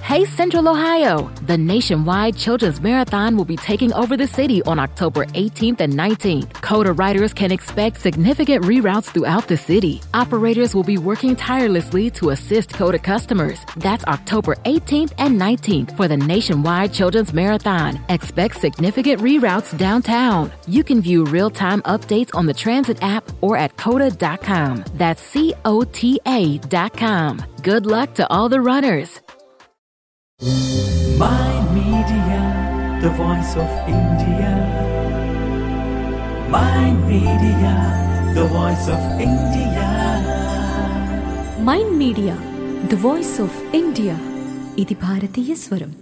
Hey Central Ohio! The nationwide Children's Marathon will be taking over the city on October 18th and 19th. Coda riders can expect significant reroutes throughout the city. Operators will be working tirelessly to assist Coda customers. That's October 18th and 19th for the nationwide Children's Marathon. Expect significant reroutes downtown. You can view real-time updates on the Transit app or at coda.com. That's C-O-T-A dot com. Good luck to all the runners. Mind Media, the voice of India. Mind Media, the voice of India. Mind media the voice of India ఇది భారతీయ స్వరం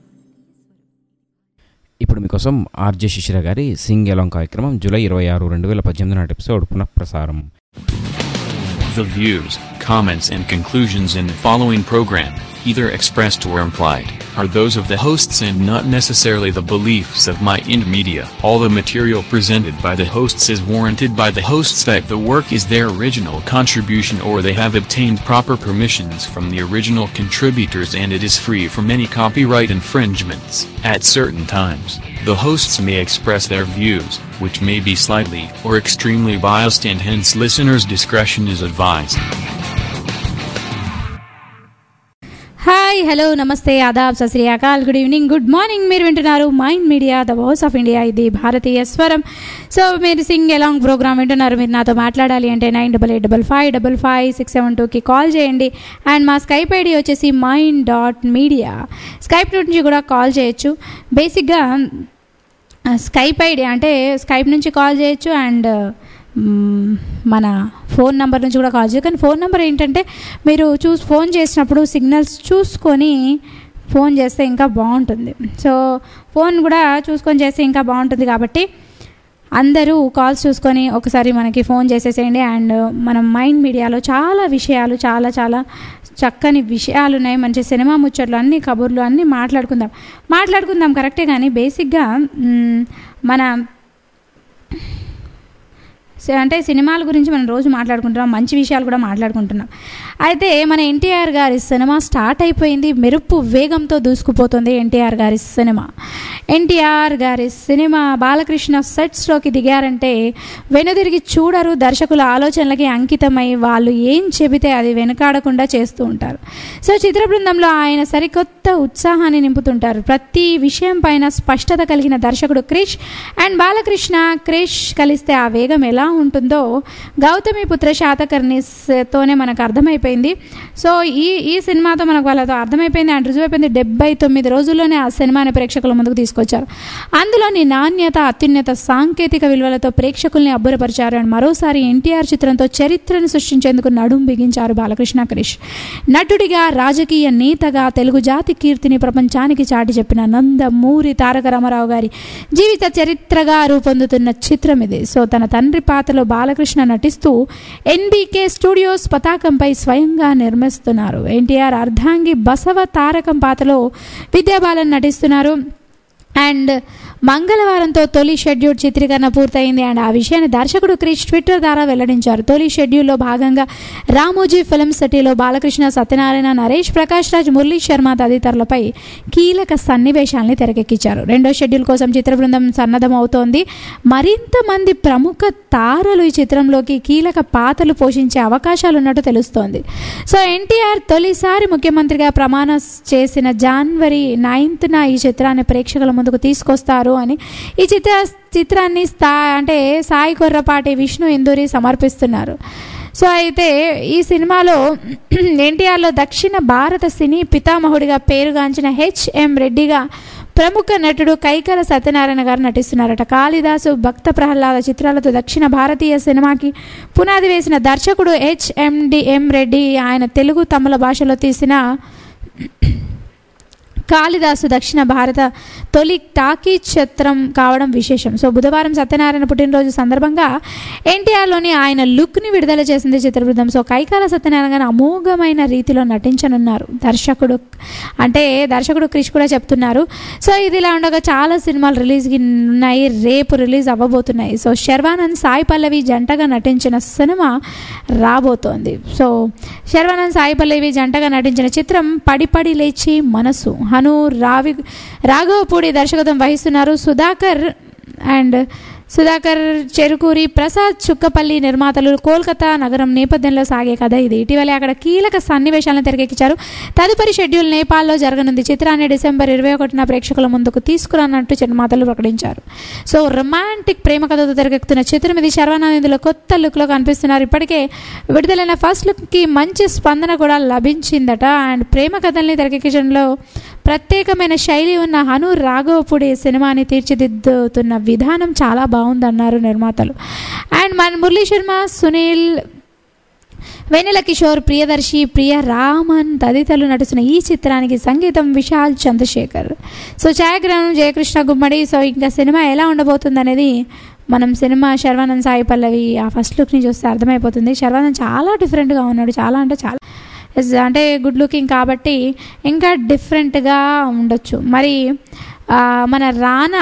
ఇప్పుడు మీకోసం RJ శిశిర గారి Singh along కార్యక్రమం July ఇరవై ఆరు రెండు వేల పద్దెనిమిది నాటి ఎపిసోడ్ పునఃప్రసారం The views, comments, and conclusions in the following program, either expressed or implied, are those of the hosts and not necessarily the beliefs of My Ind Media. All the material presented by the hosts is warranted by the hosts that the work is their original contribution or they have obtained proper permissions from the original contributors and it is free from any copyright infringements. At certain times, the hosts may express their views, which may be slightly or extremely biased and hence listeners' discretion is advised. Hi hello నమస్తే ఆదాబ్ సత్ శ్రీ అకాల్ good evening good morning మీరు వింటున్నారు mind media the voice of India ఇది భారతీయ స్వరం సో మీరు సింగ్ ఎలాంగ్ ప్రోగ్రామ్ వింటున్నారు మీరు నాతో మాట్లాడాలి అంటే nine double eight double five double five six seven టూకి కాల్ చేయండి అండ్ మా స్కైప్ ఐడి వచ్చేసి మైండ్ డాట్ మీడియా స్కైప్ నుంచి కూడా కాల్ చేయొచ్చు బేసిక్గా స్కైప్ ఐడి అంటే స్కైప్ నుంచి కాల్ చేయొచ్చు అండ్ మ్మ్, మన ఫోన్ నెంబర్ నుంచి కూడా కాల్ చేయొచ్చు కానీ ఫోన్ నెంబర్ ఏంటంటే మీరు చూసి ఫోన్ చేసినప్పుడు సిగ్నల్స్ చూసుకొని ఫోన్ చేస్తే ఇంకా బాగుంటుంది సో ఫోన్ కూడా చూసుకొని చేస్తే ఇంకా బాగుంటుంది కాబట్టి అందరూ కాల్స్ చూసుకొని ఒకసారి మనకి ఫోన్ చేసేసేయండి అండ్ మనం మైండ్ మీడియాలో చాలా విషయాలు చాలా చాలా చక్కని విషయాలు ఉన్నాయి మంచి సినిమా ముచ్చట్లు అన్ని కబుర్లు అన్నీ మాట్లాడుకుందాం మాట్లాడుకుందాం కరెక్టే కానీ బేసిక్గా మ్, మన స- అంటే సినిమాల గురించి మనం రోజు మాట్లాడుకుంటున్నాం మంచి విషయాలు కూడా మాట్లాడుకుంటున్నాం అయితే మన ఎన్టీఆర్ గారి సినిమా స్టార్ట్ అయిపోయింది మెరుపు వేగంతో దూసుకుపోతుంది ఎన్టీఆర్ గారి సినిమా ఎన్టీఆర్ గారి సినిమా బాలకృష్ణ సెట్స్లోకి దిగారంటే వెనుదిరిగి చూడరు దర్శకుల ఆలోచనలకి అంకితమై వాళ్ళు ఏం చెబితే అది వెనుకాడకుండా చేస్తూ ఉంటారు సో చిత్ర బృందంలో ఆయన సరికొత్త ఉత్సాహాన్ని నింపుతుంటారు ప్రతి విషయం పైన స్పష్టత కలిగిన దర్శకుడు క్రిష్ అండ్ బాలకృష్ణ క్రిష్ కలిస్తే ఆ వేగం ఎలా ఉంటుందో గౌతమి పుత్ర శాతకర్ణి తోనే మనకు అర్థమైపోయింది సో ఈ ఈ సినిమాతో మనకు వాళ్ళతో అర్థమైపోయింది అండ్ రుజువైపోయింది డెబ్బై తొమ్మిది రోజుల్లోనే ఆ సినిమాని ప్రేక్షకుల ముందుకు తీసుకొచ్చారు అందులోని నాణ్యత అత్యున్నత సాంకేతిక విలువలతో ప్రేక్షకుల్ని అబ్బురపరిచారు అండ్ మరోసారి ఎన్టీఆర్ చిత్రంతో చరిత్రను సృష్టించేందుకు నడుం బిగించారు బాలకృష్ణ క్రిష్ నటుడిగా రాజకీయ నేతగా తెలుగు జాతి కీర్తిని ప్రపంచానికి చాటి చెప్పిన నందమూరి తారక రామారావు గారి జీవిత చరిత్రగా రూపొందుతున్న చిత్రం ఇది సో తన తండ్రి పాత్రలో బాలకృష్ణ నటిస్తూ ఎన్బీకే స్టూడియోస్ పతాకంపై స్వయంగా నిర్మిస్తున్నారు ఎన్టీఆర్ అర్ధాంగి బసవ తారకం పాత్రలో విద్యాబాలన్ నటిస్తున్నారు అండ్ మంగళవారంతో తొలి షెడ్యూల్ చిత్రీకరణ పూర్తయింది అండ్ ఆ విషయాన్ని దర్శకుడు క్రిష్ ట్విట్టర్ ద్వారా వెల్లడించారు తొలి షెడ్యూల్లో భాగంగా రామోజీ ఫిల్మ్ సిటీలో బాలకృష్ణ సత్యనారాయణ నరేష్ ప్రకాష్ రాజ్ మురళీ శర్మ తదితరులపై కీలక సన్నివేశాల్ని తెరకెక్కించారు రెండో షెడ్యూల్ కోసం చిత్ర బృందం సన్నద్ధం అవుతోంది మరింత మంది ప్రముఖ తారలు ఈ చిత్రంలోకి కీలక పాత్రలు పోషించే అవకాశాలు ఉన్నట్టు తెలుస్తోంది సో ఎన్టీఆర్ తొలిసారి ముఖ్యమంత్రిగా ప్రమాణ చేసిన జనవరి నైన్త్న ఈ చిత్రాన్ని ప్రేక్షకుల ముందుకు తీసుకొస్తారు అని ఈ చిత్ర చిత్రాన్ని స్థా అంటే సాయి కొర్రపాటి విష్ణు ఇందూరి సమర్పిస్తున్నారు సో అయితే ఈ సినిమాలో ఎన్టీఆర్లో దక్షిణ భారత సినీ పితామహుడిగా పేరుగాంచిన హెచ్ఎం రెడ్డిగా ప్రముఖ నటుడు కైకల సత్యనారాయణ గారు నటిస్తున్నారట కాళిదాసు భక్త ప్రహ్లాద చిత్రాలతో దక్షిణ భారతీయ సినిమాకి పునాది వేసిన దర్శకుడు హెచ్ఎండి ఎం రెడ్డి ఆయన తెలుగు తమిళ భాషలో తీసిన కాళిదాసు దక్షిణ భారత తొలి టాకీ చిత్రం కావడం విశేషం సో బుధవారం సత్యనారాయణ పుట్టినరోజు సందర్భంగా ఎన్టీఆర్లోని ఆయన లుక్ని విడుదల చేసింది చిత్రబృందం సో కైకాల సత్యనారాయణ గారు అమోఘమైన రీతిలో నటించనున్నారు దర్శకుడు అంటే దర్శకుడు క్రిష్ కూడా చెప్తున్నారు సో ఇది ఇలా ఉండగా చాలా సినిమాలు రిలీజ్కి ఉన్నాయి రేపు రిలీజ్ అవ్వబోతున్నాయి సో శర్వానంద్ సాయి పల్లవి జంటగా నటించిన సినిమా రాబోతోంది సో శర్వానంద్ సాయి పల్లవి జంటగా నటించిన చిత్రం పడి పడి లేచి మనసు హను రావి రాఘవపూడి దర్శకత్వం వహిస్తున్నారు సుధాకర్ అండ్ సుధాకర్ చెరుకూరి ప్రసాద్ చుక్కపల్లి నిర్మాతలు కోల్కతా నగరం నేపథ్యంలో సాగే కథ ఇది ఇటీవలే అక్కడ కీలక సన్నివేశాలను తెరకెక్కించారు తదుపరి షెడ్యూల్ నేపాల్లో జరగనుంది చిత్రాన్ని డిసెంబర్ ఇరవై ఒకటిన ప్రేక్షకుల ముందుకు తీసుకురానట్టు నిర్మాతలు ప్రకటించారు సో రొమాంటిక్ ప్రేమ కథతో తెరకెక్కుతున్న చిత్రం ఇది శర్వానంద్ ఇందులో కొత్త లుక్లో కనిపిస్తున్నారు ఇప్పటికే విడుదలైన ఫస్ట్ లుక్కి మంచి స్పందన కూడా లభించిందట అండ్ ప్రేమ కథల్ని తెరకెక్కించడంలో ప్రత్యేకమైన శైలి ఉన్న హను రాఘవపుడి సినిమాని తీర్చిదిద్దుతున్న విధానం చాలా బాగుందన్నారు నిర్మాతలు అండ్ మన మురళీ శర్మ సునీల్ వెన్నెల కిషోర్ ప్రియదర్శి ప్రియ రామన్ తదితరులు నటిస్తున్న ఈ చిత్రానికి సంగీతం విశాల్ చంద్రశేఖర్ సో ఛాయాగ్రహణం జయకృష్ణ గుమ్మడి సో ఇంకా సినిమా ఎలా ఉండబోతుంది అనేది మనం సినిమా శర్వానంద్ సాయి పల్లవి ఆ ఫస్ట్ లుక్ని చూస్తే అర్థమైపోతుంది శర్వానంద్ చాలా డిఫరెంట్గా ఉన్నాడు చాలా అంటే చాలా ఎస్, అంటే గుడ్ లుకింగ్ కాబట్టి ఇంకా డిఫరెంట్గా ఉండొచ్చు మరి ఆ, మన రానా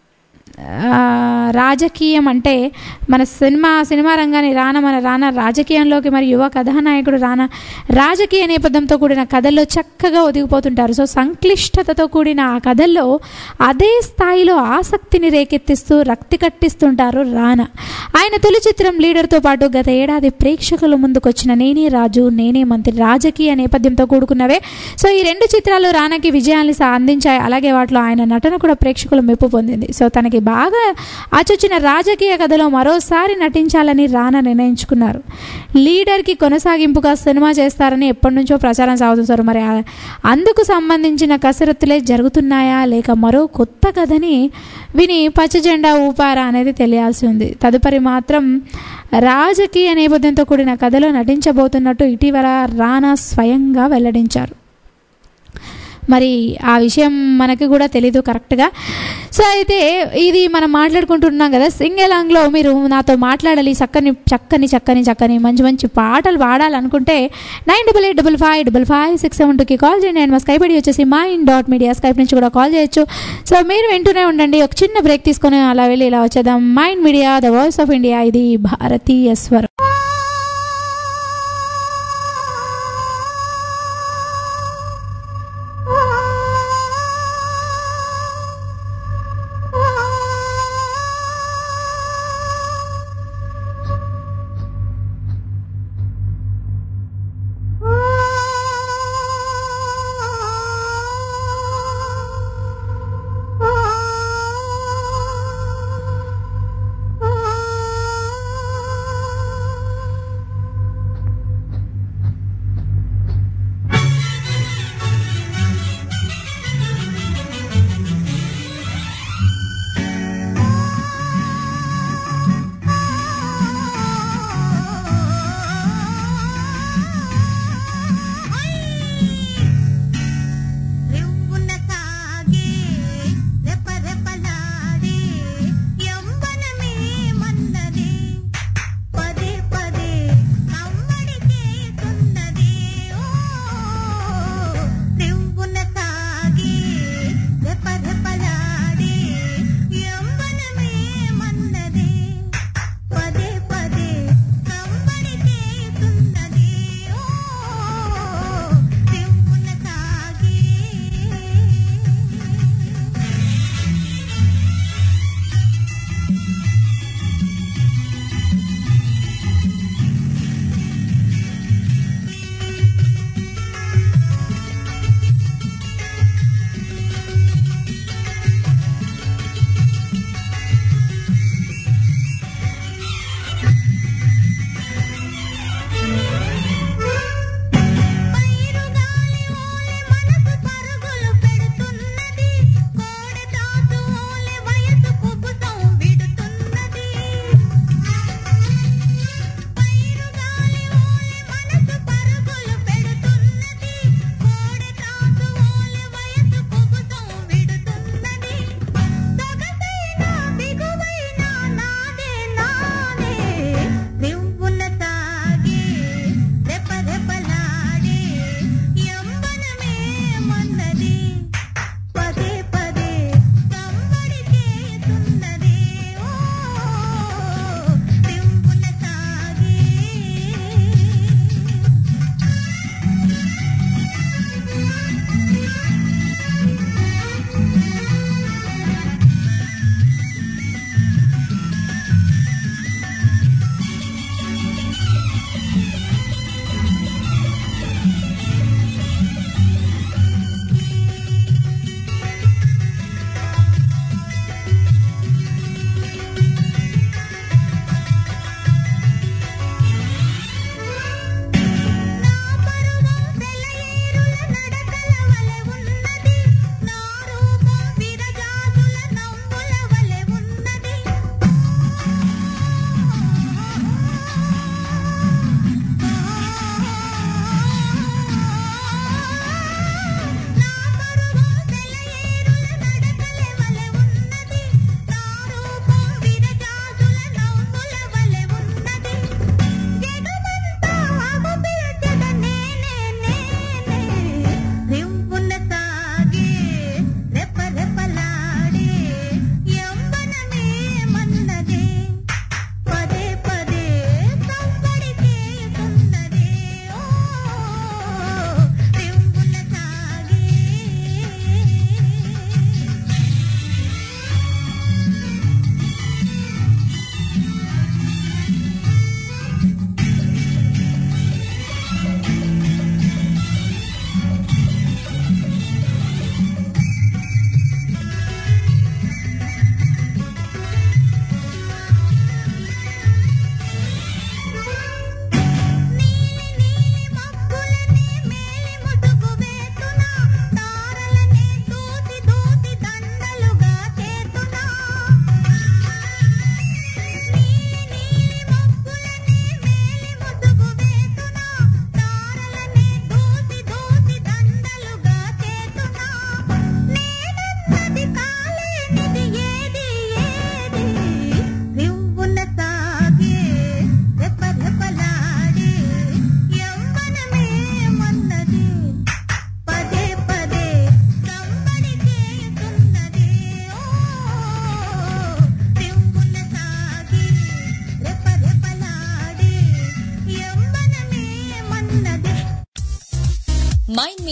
ఆ, రాజకీయం అంటే మన సినిమా సినిమా రంగాన్ని రానా మన రానా రాజకీయంలోకి మరి యువ కథానాయకుడు రానా రాజకీయ నేపథ్యంతో కూడిన కథల్లో చక్కగా ఒదిగిపోతుంటారు సో సంక్లిష్టతతో కూడిన ఆ కథల్లో అదే స్థాయిలో ఆసక్తిని రేకెత్తిస్తూ రక్తి కట్టిస్తుంటారు రానా ఆయన తొలి చిత్రం లీడర్తో పాటు గత ఏడాది ప్రేక్షకుల ముందుకొచ్చిన నేనే రాజు నేనే మంత్రి రాజకీయ నేపథ్యంతో కూడుకున్నవే సో ఈ రెండు చిత్రాలు రానాకి విజయాన్ని సా- అందించాయి అలాగే వాటిలో ఆయన నటన కూడా ప్రేక్షకుల మెప్పు పొందింది సో తనకి బాగా ఆచొచ్చిన రాజకీయ కథలో మరోసారి నటించాలని రానా నిర్ణయించుకున్నారు లీడర్కి కొనసాగింపుగా సినిమా చేస్తారని ఎప్పటి నుంచో ప్రచారం సాగుతున్నారు మరి ఆ- అందుకు సంబంధించిన కసరత్తులే జరుగుతున్నాయా లేక మరో కొత్త కథని విని పచ్చ జెండా ఊపారా అనేది తెలియాల్సి ఉంది తదుపరి మాత్రం రాజకీయ నేపథ్యంతో కూడిన కథలో నటించబోతున్నట్టు ఇటీవల రానా స్వయంగా వెల్లడించారు మరి ఆ విషయం మనకి కూడా తెలీదు కరెక్ట్గా సో అయితే ఇది మనం మాట్లాడుకుంటున్నాం కదా సింగెలాంగ్లో మీరు నాతో మాట్లాడాలి చక్కని చక్కని చక్కని చక్కని మంచి మంచి పాటలు పాడాలనుకుంటే nine double eight double five double five six seven టూకి కాల్ చేయండి అండ్ మా స్కైప్ ఐడి వచ్చేసి మైన్ డాట్ మీడియా స్కైప్ నుంచి కూడా కాల్ చేయొచ్చు సో మీరు వింటూనే ఉండండి ఒక చిన్న బ్రేక్ తీసుకొని అలా వెళ్ళి ఇలా వచ్చేద్దాం mind media the voice of India ఇది భారతీయ స్వరం Ah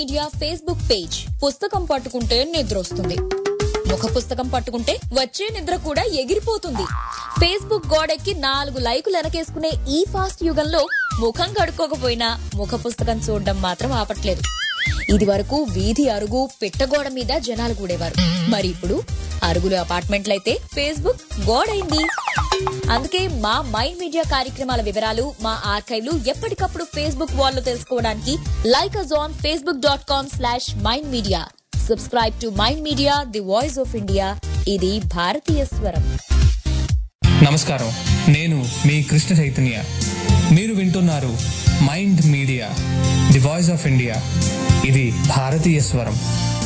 మీడియా ఫేస్బుక్ పేజ్ పుస్తకం పట్టుకుంటే నిద్ర వస్తుంది ముఖ పుస్తకం పట్టుకుంటే వచ్చే నిద్ర కూడా ఎగిరిపోతుంది ఫేస్బుక్ గోడెక్కి నాలుగు లైకులు వెనకేసుకునే ఈ ఫాస్ట్ యుగంలో ముఖం కడుక్కోకపోయినా ముఖ పుస్తకం చూడడం మాత్రం ఆపట్లేదు ఇది వరకు వీధి అరుగు పిట్టగోడ మీద జనాలు కూడేవారు మరి ఇప్పుడు అరుగులు అపార్ట్మెంట్లయితే ఫేస్బుక్ గోడైంది అందుకే మా మైండ్ మీడియా కార్యక్రమాల వివరాలు మా ఆర్కైవ్లు ఎప్పటికప్పుడు ఫేస్బుక్ వాల్ లో తెలుసుకోవడానికి like us on Facebook dot com slash Mind Media subscribe to Mind Media the voice of India ఇది భారతీయ స్వరం నమస్కారం నేను మీ కృష్ణ చైతన్య మీరు వింటున్నారు mind Media the voice of India ఇది భారతీయ స్వరం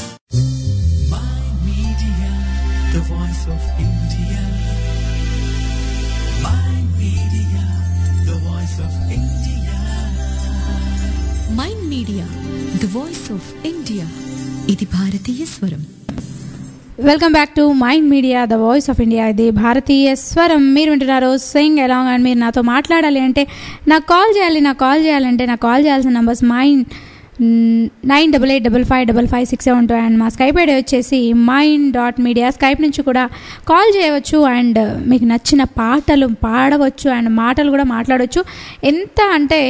Media, the voice of India. My media, the voice of India. Mind media the voice of India ఇది భారతీయ స్వరం welcome back to Mind media the voice of India ఇది భారతీయ స్వరం మీరు వింటున్నారు సింగ్ అలాంగ్ అండ్ మీరు నాతో మాట్లాడాలి అంటే నాకు కాల్ చేయాలి నాకు కాల్ చేయాలంటే నాకు కాల్ చేయాల్సిన numbers mind nine double eight double five double five six seven two and మా స్కైప్ ఐడి వచ్చేసి మైండ్ డాట్ మీడియా స్కైప్ నుంచి కూడా కాల్ చేయవచ్చు అండ్ మీకు నచ్చిన పాటలు పాడవచ్చు అండ్ మాటలు కూడా మాట్లాడవచ్చు ఎంత అంటే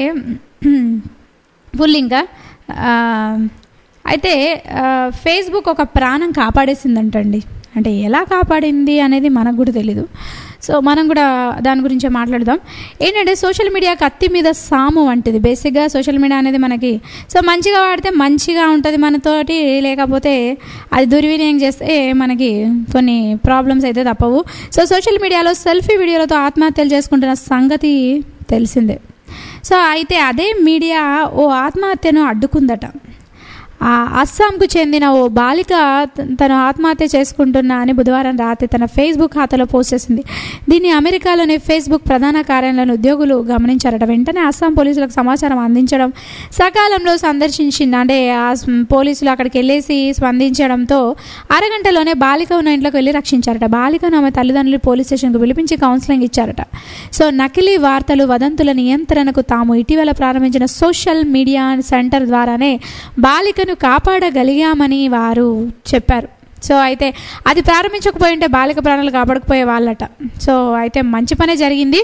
ఫుల్ ఇంకా ఆ, అయితే ఆ, ఫేస్బుక్ ఒక ప్రాణం కాపాడేసిందంటండి అంటే ఎలా కాపాడింది అనేది మనకు కూడా తెలీదు సో మనం కూడా దాని గురించే మాట్లాడదాం ఏంటంటే సోషల్ మీడియా కత్తి మీద సాము వంటిది బేసిక్గా సోషల్ మీడియా అనేది మనకి సో మంచిగా వాడితే మంచిగా ఉంటుంది మనతోటి లేకపోతే అది దుర్వినియోగం చేస్తే మనకి కొన్ని ప్రాబ్లమ్స్ అయితే తప్పవు సో సోషల్ మీడియాలో సెల్ఫీ వీడియోలతో ఆత్మహత్యలు చేసుకుంటున్న సంగతి తెలిసిందే సో అయితే అదే మీడియా ఓ ఆత్మహత్యను అడ్డుకుందట ఆ అస్సాంకు చెందిన ఓ బాలిక త- తను ఆత్మహత్య చేసుకుంటున్నా అని బుధవారం రాత్రి తన ఫేస్బుక్ ఖాతాలో పోస్ట్ చేసింది దీన్ని అమెరికాలోని ఫేస్బుక్ ప్రధాన కార్యాలయంలోని ఉద్యోగులు గమనించారట వెంటనే అస్సాం పోలీసులకు సమాచారం అందించడం సకాలంలో సందర్శించింది అంటే ఆ స్- పోలీసులు అక్కడికి వెళ్ళేసి స్పందించడంతో అరగంటలోనే బాలిక ఉన్న ఇంట్లోకి వెళ్ళి రక్షించారట బాలికను ఆమె తల్లిదండ్రులు పోలీస్ స్టేషన్కు పిలిపించి కౌన్సిలింగ్ ఇచ్చారట సో నకిలీ వార్తలు వదంతుల నియంత్రణకు తాము ఇటీవల ప్రారంభించిన సోషల్ మీడియా సెంటర్ ద్వారానే బాలికను కాపాడగలిగామని వారు చెప్పారు సో అయితే అది ప్రారంభించకపోయి ఉంటే బాలిక ప్రాణాలు కాపాడకపోయే వాళ్ళట సో అయితే మంచి పనే జరిగింది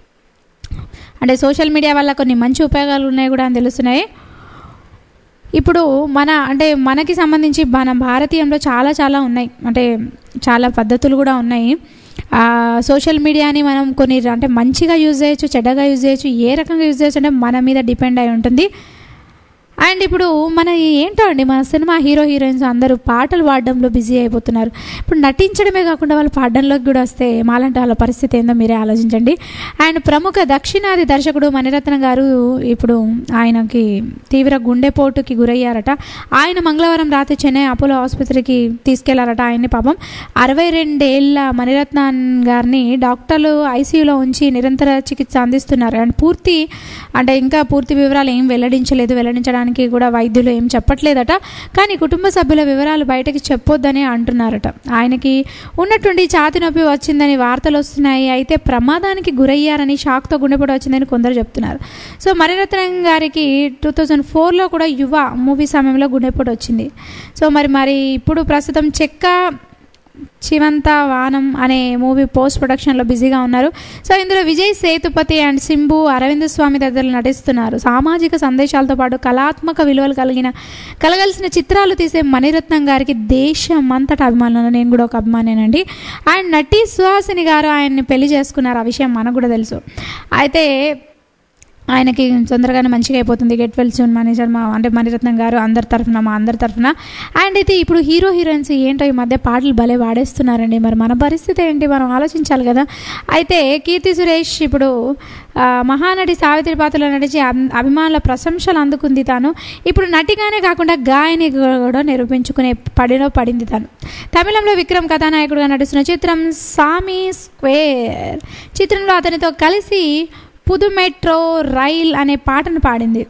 అంటే సోషల్ మీడియా వల్ల కొన్ని మంచి ఉపయోగాలు ఉన్నాయి కూడా అని తెలుస్తున్నాయి ఇప్పుడు మన అంటే మనకి సంబంధించి మన భారతీయంలో చాలా చాలా ఉన్నాయి అంటే చాలా పద్ధతులు కూడా ఉన్నాయి ఆ, సోషల్ మీడియాని మనం కొన్ని అంటే మంచిగా యూజ్ చేయొచ్చు చెడ్డగా యూజ్ చేయొచ్చు ఏ రకంగా యూజ్ చేయొచ్చు అంటే మన మీద డిపెండ్ అయి ఉంటుంది అండ్ ఇప్పుడు మన ఏంటో అండి మన సినిమా హీరో హీరోయిన్స్ అందరూ పాటలు పాడడంలో బిజీ అయిపోతున్నారు ఇప్పుడు నటించడమే కాకుండా వాళ్ళు పాడడంలోకి కూడా వస్తే మాలాంటి వాళ్ళ పరిస్థితి ఏందో మీరే ఆలోచించండి అండ్ ప్రముఖ దక్షిణాది దర్శకుడు మణిరత్నం గారు ఇప్పుడు ఆయనకి తీవ్ర గుండెపోటుకి గురయ్యారట ఆయన మంగళవారం రాత్రి చెన్నై అపోలో ఆసుపత్రికి తీసుకెళ్లారట ఆయన్ని పాపం అరవై రెండేళ్ల మణిరత్నం గారిని డాక్టర్లు ఐసీయూలో ఉంచి నిరంతర చికిత్స అందిస్తున్నారు అండ్ పూర్తి అంటే ఇంకా పూర్తి వివరాలు ఏం వెల్లడించలేదు వెల్లడించడానికి కూడా వైద్యులు ఏం చెప్పట్లేదట కానీ కుటుంబ సభ్యుల వివరాలు బయటకి చెప్పొద్దని అంటున్నారట ఆయనకి ఉన్నటువంటి ఛాతి నొప్పి వచ్చిందని వార్తలు వస్తున్నాయి అయితే ప్రమాదానికి గురయ్యారని షాక్తో గుండెపోటు వచ్చిందని కొందరు చెప్తున్నారు సో మణిరత్నం గారికి టూ థౌజండ్ ఫోర్లో కూడా యువ మూవీ సమయంలో గుండెపోటు వచ్చింది సో మరి మరి ఇప్పుడు ప్రస్తుతం చెక్క చివంత వానం అనే మూవీ పోస్ట్ ప్రొడక్షన్లో బిజీగా ఉన్నారు సో ఇందులో విజయ్ సేతుపతి అండ్ సింబు అరవింద్ స్వామి దగ్గర నటిస్తున్నారు సామాజిక సందేశాలతో పాటు కళాత్మక విలువలు కలిగిన కలగలిసిన చిత్రాలు తీసే మణిరత్నం గారికి దేశం అంతటా అభిమానులు నేను కూడా ఒక అభిమానేనండి అండ్ నటి సుహాసిని గారు ఆయన్ని పెళ్లి చేసుకున్నారు ఆ విషయం మనకు కూడా తెలుసు అయితే ఆయనకి తొందరగానే మంచిగా అయిపోతుంది గెట్ వెల్ సూన్ మేనేజర్ మా అంటే మణిరత్నం గారు అందరి తరఫున మా అందరి తరఫున అండ్ అయితే ఇప్పుడు హీరో హీరోయిన్స్ ఏంటో ఈ మధ్య పాటలు భలే వాడేస్తున్నారండి మరి మన పరిస్థితి ఏంటి మనం ఆలోచించాలి కదా అయితే కీర్తి సురేష్ ఇప్పుడు ఆ, మహానటి సావిత్రి పాత్రలో నటించి అం- అభిమానుల ప్రశంసలు అందుకుంది తాను ఇప్పుడు నటిగానే కాకుండా గాయని కూడా నిరూపించుకునే పడిలో పడింది తాను తమిళంలో విక్రమ్ కథానాయకుడిగా నటిస్తున్న చిత్రం సామి స్క్వేర్ చిత్రంలో అతనితో కలిసి పుదు మెట్రో రైల్ అనే పాటను పాడింది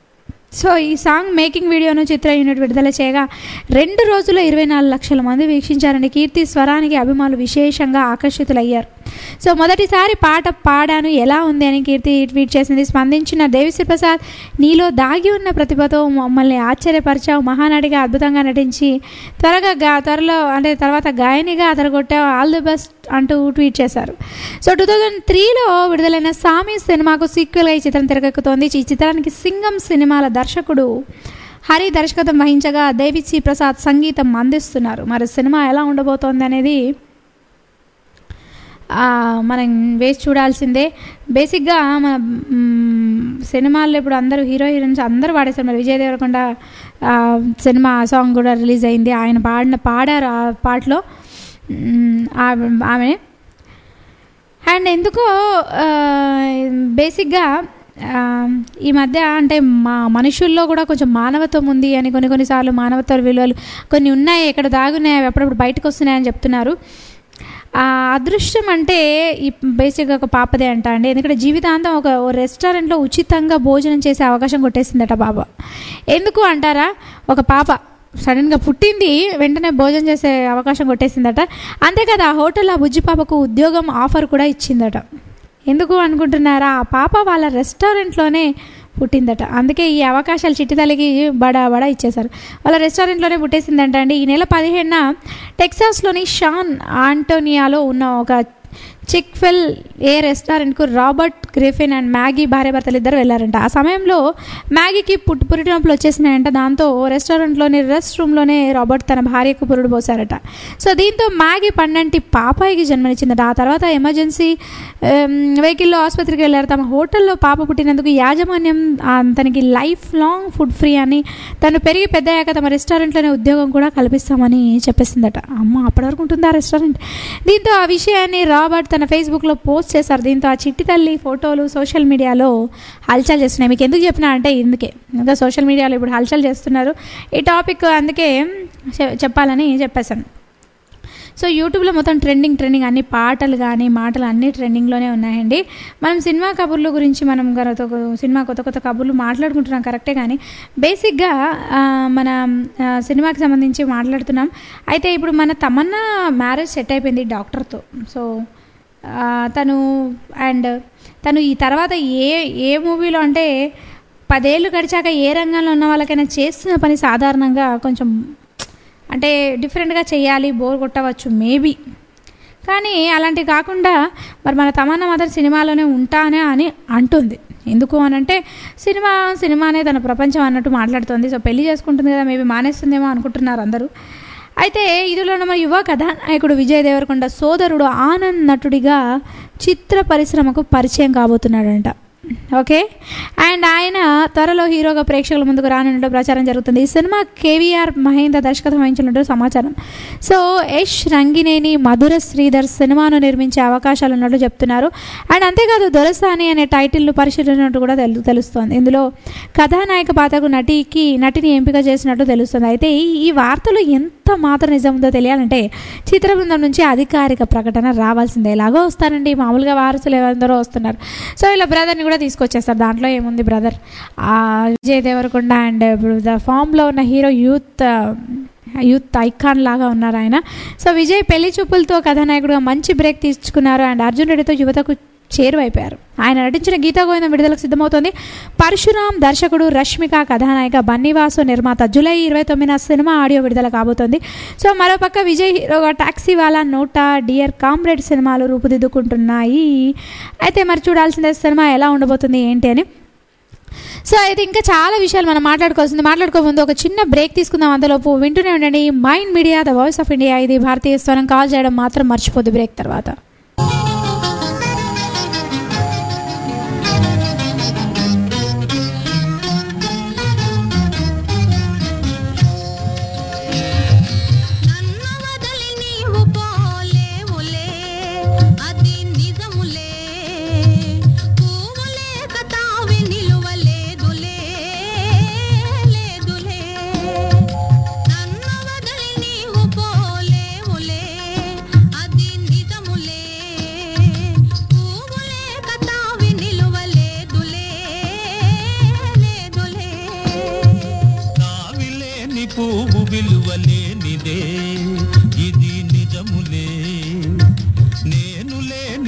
సో ఈ సాంగ్ మేకింగ్ వీడియోను చిత్ర యూనిట్ విడుదల చేయగా రెండు రోజుల్లో ఇరవై నాలుగు లక్షల మంది వీక్షించారని కీర్తి స్వరానికి అభిమానులు విశేషంగా ఆకర్షితులయ్యారు సో మొదటిసారి పాట పాడాను ఎలా ఉంది అని కీర్తి ట్వీట్ చేసింది స్పందించిన దేవిశ్రీ ప్రసాద్ నీలో దాగి ఉన్న ప్రతిభతో మమ్మల్ని ఆశ్చర్యపరిచావు మహానటిగా అద్భుతంగా నటించి త్వరగా గా త్వరలో అంటే తర్వాత గాయనిగా అదరగొట్టావు ఆల్ ది బెస్ట్ అంటూ ట్వీట్ చేశారు సో టూ థౌజండ్ త్రీలో విడుదలైన సామి సినిమాకు సీక్వెల్గా ఈ చిత్రం తెరకెక్కుతోంది ఈ చిత్రానికి సింగం సినిమాల దర్శకుడు హరి దర్శకత్వం వహించగా దేవిశ్రీ ప్రసాద్ సంగీతం అందిస్తున్నారు మరి సినిమా ఎలా ఉండబోతోంది అనేది ఆ, మనం వేసి చూడాల్సిందే బేసిక్గా మన మ్, సినిమాల్లో ఇప్పుడు అందరూ హీరో హీరోయిన్స్ అందరూ పాడేశారు మరి విజయ్ దేవరకొండ ఆ, సినిమా సాంగ్ కూడా రిలీజ్ అయింది ఆయన పాడిన పాడారు ఆ పాటలో మ్, ఆ- ఆమె అండ్ ఎందుకో ఆ, బేసిక్గా ఆ, ఈ మధ్య అంటే మా మనుషుల్లో కూడా కొంచెం మానవత్వం ఉంది అని కొన్ని కొన్నిసార్లు మానవత్వ విలువలు కొన్ని ఉన్నాయి ఎక్కడ దాగున్నాయి అవి అప్పుడప్పుడు బయటకు వస్తున్నాయని చెప్తున్నారు ఆ అదృష్టం అంటే ఈ బేసిక్గా ఒక పాపదే అంట అండి ఎందుకంటే జీవితాంతం ఒక ఓ రెస్టారెంట్లో ఉచితంగా భోజనం చేసే అవకాశం కొట్టేసిందట బాబా ఎందుకు అంటారా ఒక పాప సడన్గా పుట్టింది వెంటనే భోజనం చేసే అవకాశం కొట్టేసిందట అంతేకాదు ఆ హోటల్ ఆ బుజ్జి పాపకు ఉద్యోగం ఆఫర్ కూడా ఇచ్చిందట ఎందుకు అనుకుంటున్నారా ఆ పాప వాళ్ళ రెస్టారెంట్లోనే పుట్టిందట అందుకే ఈ అవకాశాలు చిట్టి తల్లికి బడా బడా ఇచ్చేశారు వాళ్ళ రెస్టారెంట్లోనే పుట్టేసిందంట అండి ఈ నెల పదిహేడున టెక్సాస్లోని షాన్ ఆంటోనియాలో ఉన్న ఒక చిక్ఫెల్ ఏ రెస్టారెంట్కు రాబర్ట్ గ్రిఫిన్ అండ్ మ్యాగీ భార్య భర్తలు ఇద్దరు వెళ్ళారంట ఆ సమయంలో మ్యాగీకి పుట్టు పురిటి నొప్పులు వచ్చేసినాయంట దాంతో రెస్టారెంట్లోని రెస్ట్ రూమ్లోనే రాబర్ట్ తన భార్యకు పురుడు పోసారట సో దీంతో మ్యాగీ పన్నెంటి పాపాయికి జన్మనిచ్చిందట ఆ తర్వాత ఎమర్జెన్సీ వెహికల్లో ఆసుపత్రికి వెళ్ళారు తమ హోటల్లో పాప పుట్టినందుకు యాజమాన్యం ఆ, తనకి లైఫ్ లాంగ్ ఫుడ్ ఫ్రీ అని తను పెరిగి పెద్దయ్యాక తమ రెస్టారెంట్లోనే ఉద్యోగం కూడా కల్పిస్తామని చెప్పేసిందట అమ్మ అప్పటి వరకు ఉంటుంది ఆ రెస్టారెంట్ దీంతో ఆ విషయాన్ని రాబర్ట్ తన ఫేస్బుక్లో పోస్ట్ చేశారు దీంతో ఆ చిట్టి తల్లి ఫోటోలు సోషల్ మీడియాలో హల్చల్ చేస్తున్నాయి మీకు ఎందుకు చెప్పినా అంటే ఇందుకే ఇంకా సోషల్ మీడియాలో ఇప్పుడు హల్చల్ చేస్తున్నారు ఈ టాపిక్ అందుకే చె- చెప్పాలని చెప్పేశాను సో యూట్యూబ్లో మొత్తం ట్రెండింగ్ ట్రెండింగ్ అన్ని పాటలు కానీ మాటలు అన్నీ ట్రెండింగ్లోనే ఉన్నాయండి మనం సినిమా కబుర్ల గురించి మనం గత సినిమా కొత్త కొత్త కబుర్లు మాట్లాడుకుంటున్నాం కరెక్టే కానీ బేసిక్గా ఆ, మన ఆ, సినిమాకి సంబంధించి మాట్లాడుతున్నాం అయితే ఇప్పుడు మన తమన్నా మ్యారేజ్ సెట్ అయిపోయింది డాక్టర్తో సో ఆ, తను అండ్ తను ఈ తర్వాత ఏ ఏ మూవీలో అంటే పదేళ్ళు గడిచాక ఏ రంగంలో ఉన్న వాళ్ళకైనా చేస్తున్న పని సాధారణంగా కొంచెం అంటే డిఫరెంట్గా చేయాలి బోర్ కొట్టవచ్చు మేబీ కానీ అలాంటివి కాకుండా మరి మన తమన్నా మాత్రం సినిమాలోనే ఉంటానే అని అంటుంది ఎందుకు అని అంటే సినిమా సినిమానే తన ప్రపంచం అన్నట్టు మాట్లాడుతుంది సో పెళ్లి చేసుకుంటుంది కదా మేబీ మానేస్తుందేమో అనుకుంటున్నారు అందరూ అయితే ఇదిలో మన యువ కథానాయకుడు విజయ్ దేవరకొండ సోదరుడు ఆనంద్ నటుడిగా చిత్ర పరిశ్రమకు పరిచయం కాబోతున్నాడంట ఓకే అండ్ ఆయన త్వరలో హీరోగా ప్రేక్షకుల ముందుకు రానున్నట్టు ప్రచారం జరుగుతుంది ఈ సినిమా కేవీఆర్ మహేంద్ర దర్శకత్వం వహించినట్టు సమాచారం సో యష్ రంగినేని మధుర శ్రీధర్ సినిమాను నిర్మించే అవకాశాలు ఉన్నట్టు చెప్తున్నారు అండ్ అంతేకాదు దొరసాని అనే టైటిల్ను పరిశీలించినట్టు కూడా తెలు తెలుస్తోంది ఇందులో కథానాయక పాత్రకు నటికి నటిని ఎంపిక చేసినట్టు తెలుస్తుంది అయితే ఈ- ఈ వార్తలు ఎంత మాత్రం నిజం ఉందో తెలియాలంటే చిత్ర బృందం నుంచి అధికారిక ప్రకటన రావాల్సిందే ఎలాగో వస్తారండి మామూలుగా వారసులు ఎవరందరో వస్తున్నారు సో ఇలా బ్రదర్ని కూడా తీసుకొచ్చేస్తారు దాంట్లో ఏముంది బ్రదర్ విజయ్ దేవరకొండ అండ్ ఇప్పుడు ద ఫామ్లో ఉన్న హీరో యూత్ యూత్ ఐకాన్ లాగా ఉన్నారు ఆయన సో విజయ్ పెళ్లి చూపులతో కథానాయకుడుగా మంచి బ్రేక్ తీసుకున్నారు అండ్ అర్జున్ రెడ్డితో యువతకు చేరువైపోయారు ఆయన నటించిన గీతా గోవిందం విడుదలకు సిద్ధమవుతోంది పరశురాం దర్శకుడు రష్మిక కథానాయిక బన్నీవాసు నిర్మాత జూలై ఇరవై తొమ్మిదిన సినిమా ఆడియో విడుదల కాబోతోంది సో మరోపక్క విజయ్ హీరోగా Taxiwaala NOTA Dear Comrade సినిమాలు రూపుదిద్దుకుంటున్నాయి అయితే మరి చూడాల్సిన సినిమా ఎలా ఉండబోతుంది ఏంటి అని సో అయితే ఇంకా చాలా విషయాలు మనం మాట్లాడుకోవాల్సింది మాట్లాడుకో ముందు ఒక చిన్న బ్రేక్ తీసుకుందాం అంతలోపు వింటూనే ఉండండి Mind media the voice of India ఇది భారతీయ స్వరం కాల్ చేయడం మాత్రం మర్చిపోద్దు బ్రేక్ తర్వాత నన్ను వదిలి నీవు పోలేవులే అది నిజములే పువ్వులే కతావి నిలువలేదులే లేదులే నన్ను వదిలి నీవు పోలేవులే అది నిజములే పువ్వులే కతావి నిలువలేదులే లేదులే నావిలేని పువ్వు విలువలేనిదే ఇది నిజములే నేను లేని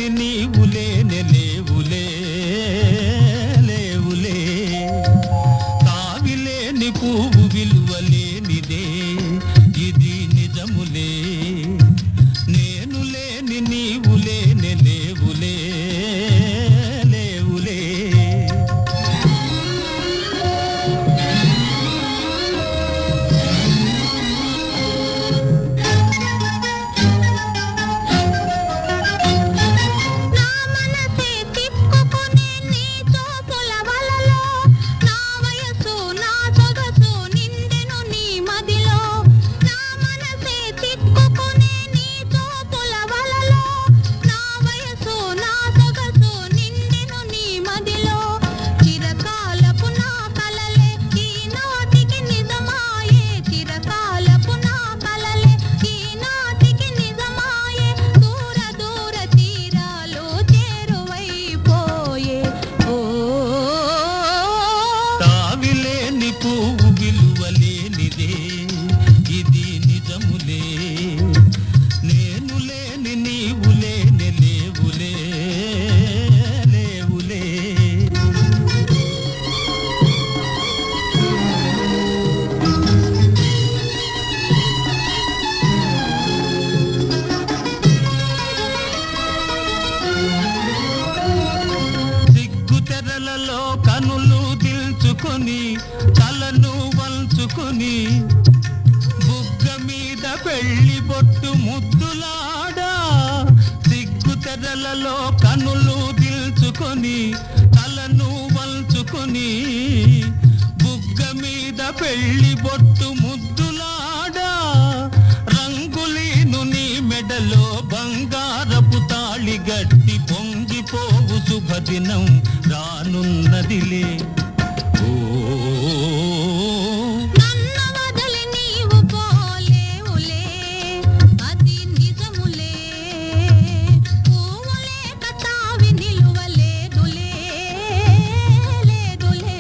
దిల్చుకొని తలను వంచుకొని బుగ్గ మీద పెళ్లి బొట్టు ముద్దులాడా సిగ్గు తెరలలో కనులు దిల్చుకొని తలను వంచుకొని బుగ్గ మీద పెళ్లి బొట్టు ముద్దులాడా రంగులీను నీ మెడలో బంగారపు తాళి గట్టి పొంగిపోవు శుభదినం రానున్నదిలే ఓ నన్ను వదిలి నీవు పోలేవులే అది నిజములే పువ్వులే కతావి నిలువలేదులే లేదులే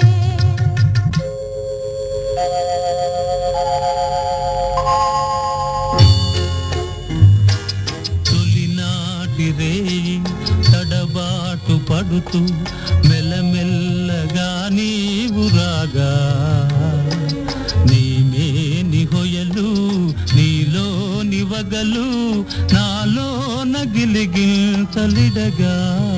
తొలినాటి రేయి తడబాటు పడుతూ మెల్లమెల్లగా నీవు రాగా నీమే నిహొయలు నీలో నివగలు నాలో నగిలిగింతలిడగా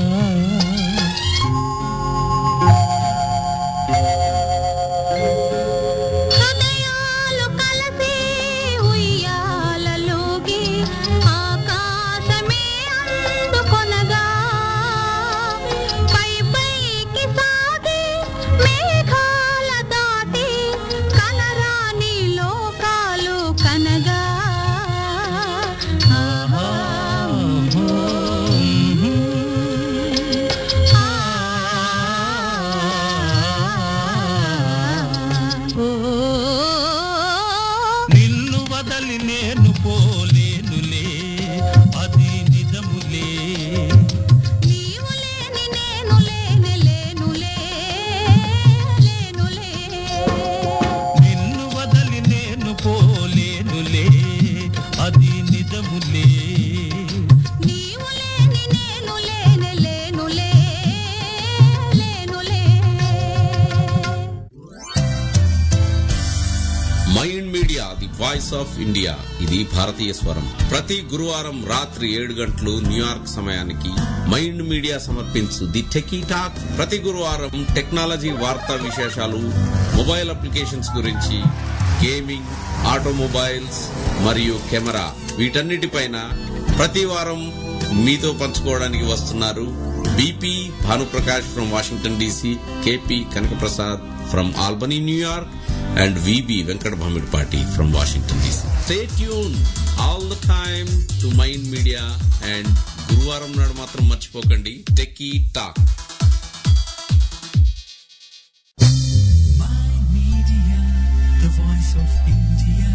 హృదయాలు కలిసి ఉయ్యాలలోగి ఆకాశమే అందుకొనగా పై పైకి సాగి మేఘాల దాటి కనరాని లోకాలు కనగా ఆహా నిన్ను వదలి నేను పోలేనులే అది నిజములే నీవు లేని నేను లేనే లేనులే లేనులే నిన్ను వదలి నేను పోలేనులే అది నిజములే నీవు లేని నేను లేనే లేనులే లేనులే Mind Media the voice of India ఇది భారతీయ స్వరం ప్రతి గురువారం రాత్రి ఏడు గంటలు న్యూయార్క్ సమయానికి మైండ్ మీడియా సమర్పించు ది టెకీ టాక్ ప్రతి గురువారం టెక్నాలజీ వార్తా విశేషాలు మొబైల్ అప్లికేషన్స్ గురించి గేమింగ్ ఆటోమొబైల్స్ మరియు కెమెరా వీటన్నిటిపైన ప్రతి వారం మీతో పంచుకోవడానికి వస్తున్నారు BP Bhanuprakash from Washington DC KP Kanakaprasad from Albany New York and VB Venkat Bhamidpati from Washington DC. Stay tuned all the time to Mind Media and గురువారం నాడు మాత్రం మర్చిపోకండి techie talk Media, the voice of India.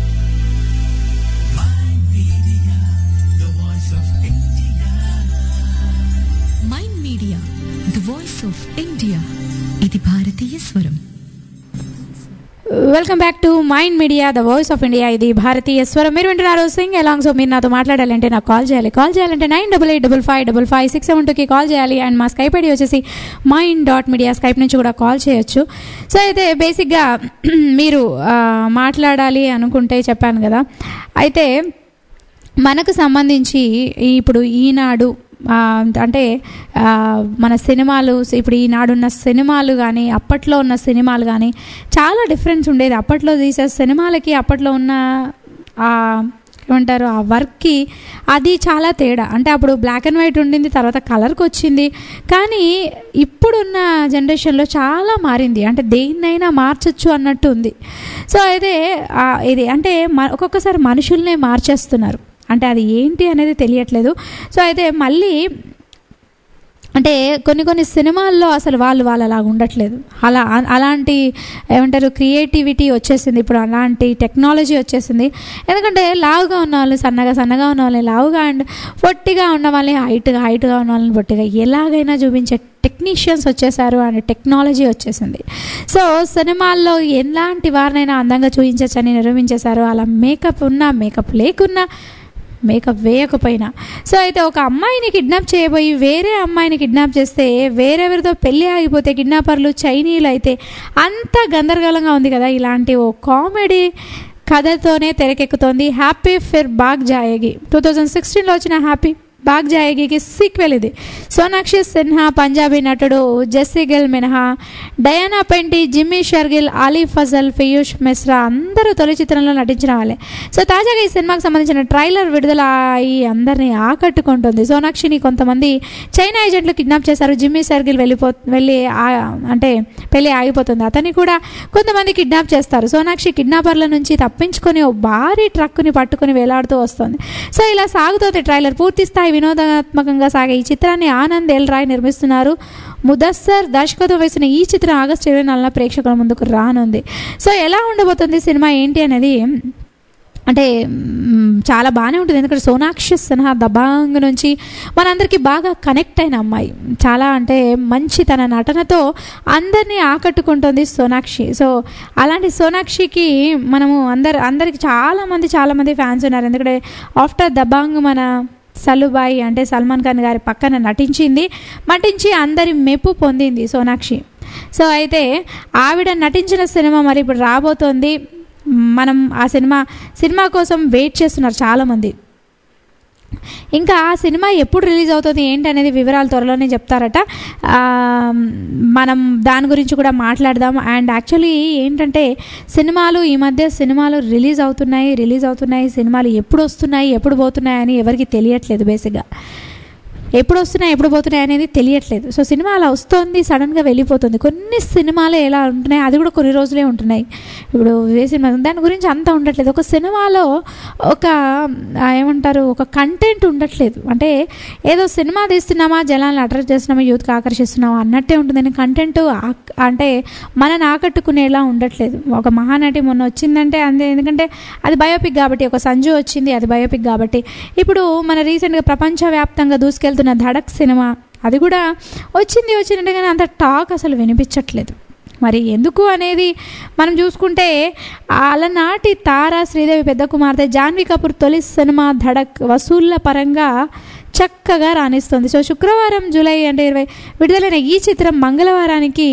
My media, the voice of India. Mind media the voice of India ఇది భారతీయ స్వరం welcome back to Mind media the voice of India ఇది భారతీయ స్వరం మీరు వింటున్నారు సింగ్ అలాంగ్ సో మీరు నాతో మాట్లాడాలంటే నాకు కాల్ చేయాలి కాల్ చేయాలంటే nine double eight double five double five six seven టూకి కాల్ చేయాలి అండ్ మా స్కైప్ ఐడి వచ్చేసి మైండ్ డాట్ మీడియా స్కైప్ నుంచి కూడా కాల్ చేయొచ్చు సో అయితే బేసిక్గా మీరు ఆ, మాట్లాడాలి అనుకుంటే చెప్పాను కదా అయితే మనకు సంబంధించి ఇప్పుడు ఈనాడు ఆ, అంటే ఆ, మన సినిమాలు ఇప్పుడు ఈనాడున్న సినిమాలు కానీ అప్పట్లో ఉన్న సినిమాలు కానీ చాలా డిఫరెన్స్ ఉండేది అప్పట్లో తీసే సినిమాలకి అప్పట్లో ఉన్న ఆ ఏమంటారు ఆ వర్క్కి అది చాలా తేడా అంటే అప్పుడు బ్లాక్ అండ్ వైట్ ఉండింది తర్వాత కలర్కి వచ్చింది కానీ ఇప్పుడున్న జనరేషన్లో చాలా మారింది అంటే దేన్నైనా మార్చచ్చు అన్నట్టు ఉంది సో అయితే ఆ, ఇది అంటే మ- ఒక్కొక్కసారి మనుషుల్నే మార్చేస్తున్నారు అంటే అది ఏంటి అనేది తెలియట్లేదు సో అయితే మళ్ళీ అంటే కొన్ని కొన్ని సినిమాల్లో అసలు వాళ్ళు వాళ్ళు అలా ఉండట్లేదు అలా అ- అలాంటి ఏమంటారు క్రియేటివిటీ వచ్చేసింది ఇప్పుడు అలాంటి టెక్నాలజీ వచ్చేసింది ఎందుకంటే లావుగా ఉన్న వాళ్ళు సన్నగా సన్నగా ఉన్న వాళ్ళని లావుగా అండ్ పొట్టిగా ఉన్న వాళ్ళని హైట్గా హైట్గా ఉన్న వాళ్ళని పొట్టిగా ఎలాగైనా చూపించే టెక్నీషియన్స్ వచ్చేసారు అండ్ టెక్నాలజీ వచ్చేసింది సో సినిమాల్లో ఎలాంటి వారినైనా అందంగా చూపించచ్చని నిరూపించేశారు అలా మేకప్ ఉన్నా మేకప్ లేకున్నా మేకప్ వేయకపోయినా సో అయితే ఒక అమ్మాయిని కిడ్నాప్ చేయబోయి వేరే అమ్మాయిని కిడ్నాప్ చేస్తే వేరెవరితో పెళ్ళి ఆగిపోతే కిడ్నాపర్లు చైనీయులు అయితే అంత గందరగోళంగా ఉంది కదా ఇలాంటి ఓ కామెడీ కథతోనే తెరకెక్కుతోంది హ్యాపీ ఫిర్ బాగ్ జాయేగి టూ థౌజండ్ సిక్స్టీన్లో వచ్చిన హ్యాపీ బాగ్ జాయేగికి సీక్వెల్ ఇది సోనాక్షి సిన్హా పంజాబీ నటుడు జెస్సీ గిల్ మినహా డయానా పెంటి జిమ్మీ షర్గిల్ అలీ ఫజల్ పీయూష్ మిశ్రా అందరూ తొలి చిత్రంలో నటించిన వాళ్ళే సో తాజాగా ఈ సినిమాకి సంబంధించిన ట్రైలర్ విడుదల అయి అందరినీ ఆకట్టుకుంటుంది సోనాక్షిని కొంతమంది చైనా ఏజెంట్లు కిడ్నాప్ చేశారు జిమ్మీ షర్గిల్ వెళ్ళిపో వెళ్ళి ఆ- అంటే పెళ్ళి ఆగిపోతుంది అతన్ని కూడా కొంతమంది కిడ్నాప్ చేస్తారు సోనాక్షి కిడ్నాపర్ల నుంచి తప్పించుకొని ఓ భారీ ట్రక్కుని పట్టుకొని వేలాడుతూ వస్తుంది సో ఇలా సాగుతోంది ట్రైలర్ పూర్తి స్థాయి వినోదాత్మకంగా సాగే ఈ చిత్రాన్ని ఆనంద్ ఎల్ రాయ్ నిర్మిస్తున్నారు ముదస్సర్ దర్శకత్వం వేసిన ఈ చిత్రం ఆగస్టు ఇరవై నాలుగున ప్రేక్షకుల ముందుకు రానుంది సో ఎలా ఉండబోతుంది సినిమా ఏంటి అనేది అంటే మ్, చాలా బాగానే ఉంటుంది ఎందుకంటే సోనాక్షి సిన్హా దబాంగ్ నుంచి మనందరికీ బాగా కనెక్ట్ అయిన అమ్మాయి చాలా అంటే మంచి తన నటనతో అందరినీ ఆకట్టుకుంటుంది సోనాక్షి సో అలాంటి సోనాక్షికి మనము అందరు అందరికి చాలామంది చాలామంది ఫ్యాన్స్ ఉన్నారు ఎందుకంటే ఆఫ్టర్ దబాంగ్ మన సలుబాయి అంటే సల్మాన్ ఖాన్ గారి పక్కన నటించింది నటించి అందరి మెప్పు పొందింది సోనాక్షి సో అయితే ఆవిడ నటించిన సినిమా మరి ఇప్పుడు రాబోతోంది మనం ఆ సినిమా సినిమా కోసం వెయిట్ చేస్తున్నారు చాలామంది ఇంకా ఆ సినిమా ఎప్పుడు రిలీజ్ అవుతుంది ఏంటి అనేది వివరాలు త్వరలోనే చెప్తారట ఆ, మనం దాని గురించి కూడా మాట్లాడదాం అండ్ యాక్చువల్లీ ఏంటంటే సినిమాలు ఈ మధ్య సినిమాలు రిలీజ్ అవుతున్నాయి రిలీజ్ అవుతున్నాయి సినిమాలు ఎప్పుడు వస్తున్నాయి ఎప్పుడు పోతున్నాయి అని ఎవరికి తెలియట్లేదు బేసిక్గా ఎప్పుడు వస్తున్నాయి ఎప్పుడు పోతున్నాయి అనేది తెలియట్లేదు సో సినిమా అలా వస్తుంది సడన్గా వెళ్ళిపోతుంది కొన్ని సినిమాలు ఎలా ఉంటున్నాయి అది కూడా కొన్ని రోజులే ఉంటున్నాయి ఇప్పుడు ఏ సినిమా దాని గురించి అంత ఉండట్లేదు ఒక సినిమాలో ఒక ఆ, ఏమంటారు ఒక కంటెంట్ ఉండట్లేదు అంటే ఏదో సినిమా తీస్తున్నామా జనాలను అట్రాక్ట్ చేస్తున్నామా యూత్కి ఆకర్షిస్తున్నామా అన్నట్టే ఉంటుంది కంటెంట్ అంటే మనని ఆకట్టుకునేలా ఉండట్లేదు ఒక మహానటి మొన్న వచ్చిందంటే అంతే ఎందుకంటే అది బయోపిక్ కాబట్టి ఒక సంజు వచ్చింది అది బయోపిక్ కాబట్టి ఇప్పుడు మన రీసెంట్గా ప్రపంచవ్యాప్తంగా దూసుకెళ్తున్న ధడక్ సినిమా అది కూడా వచ్చింది వచ్చినట్టు కానీ అంత టాక్ అసలు వినిపించట్లేదు మరి ఎందుకు అనేది మనం చూసుకుంటే అలనాటి తారా శ్రీదేవి పెద్ద కుమార్తె జాన్వీ కపూర్ తొలి సినిమా ధడక్ వసూళ్ల పరంగా చక్కగా రాణిస్తుంది సో శుక్రవారం జూలై అంటే ఇరవై విడుదలైన ఈ చిత్రం మంగళవారానికి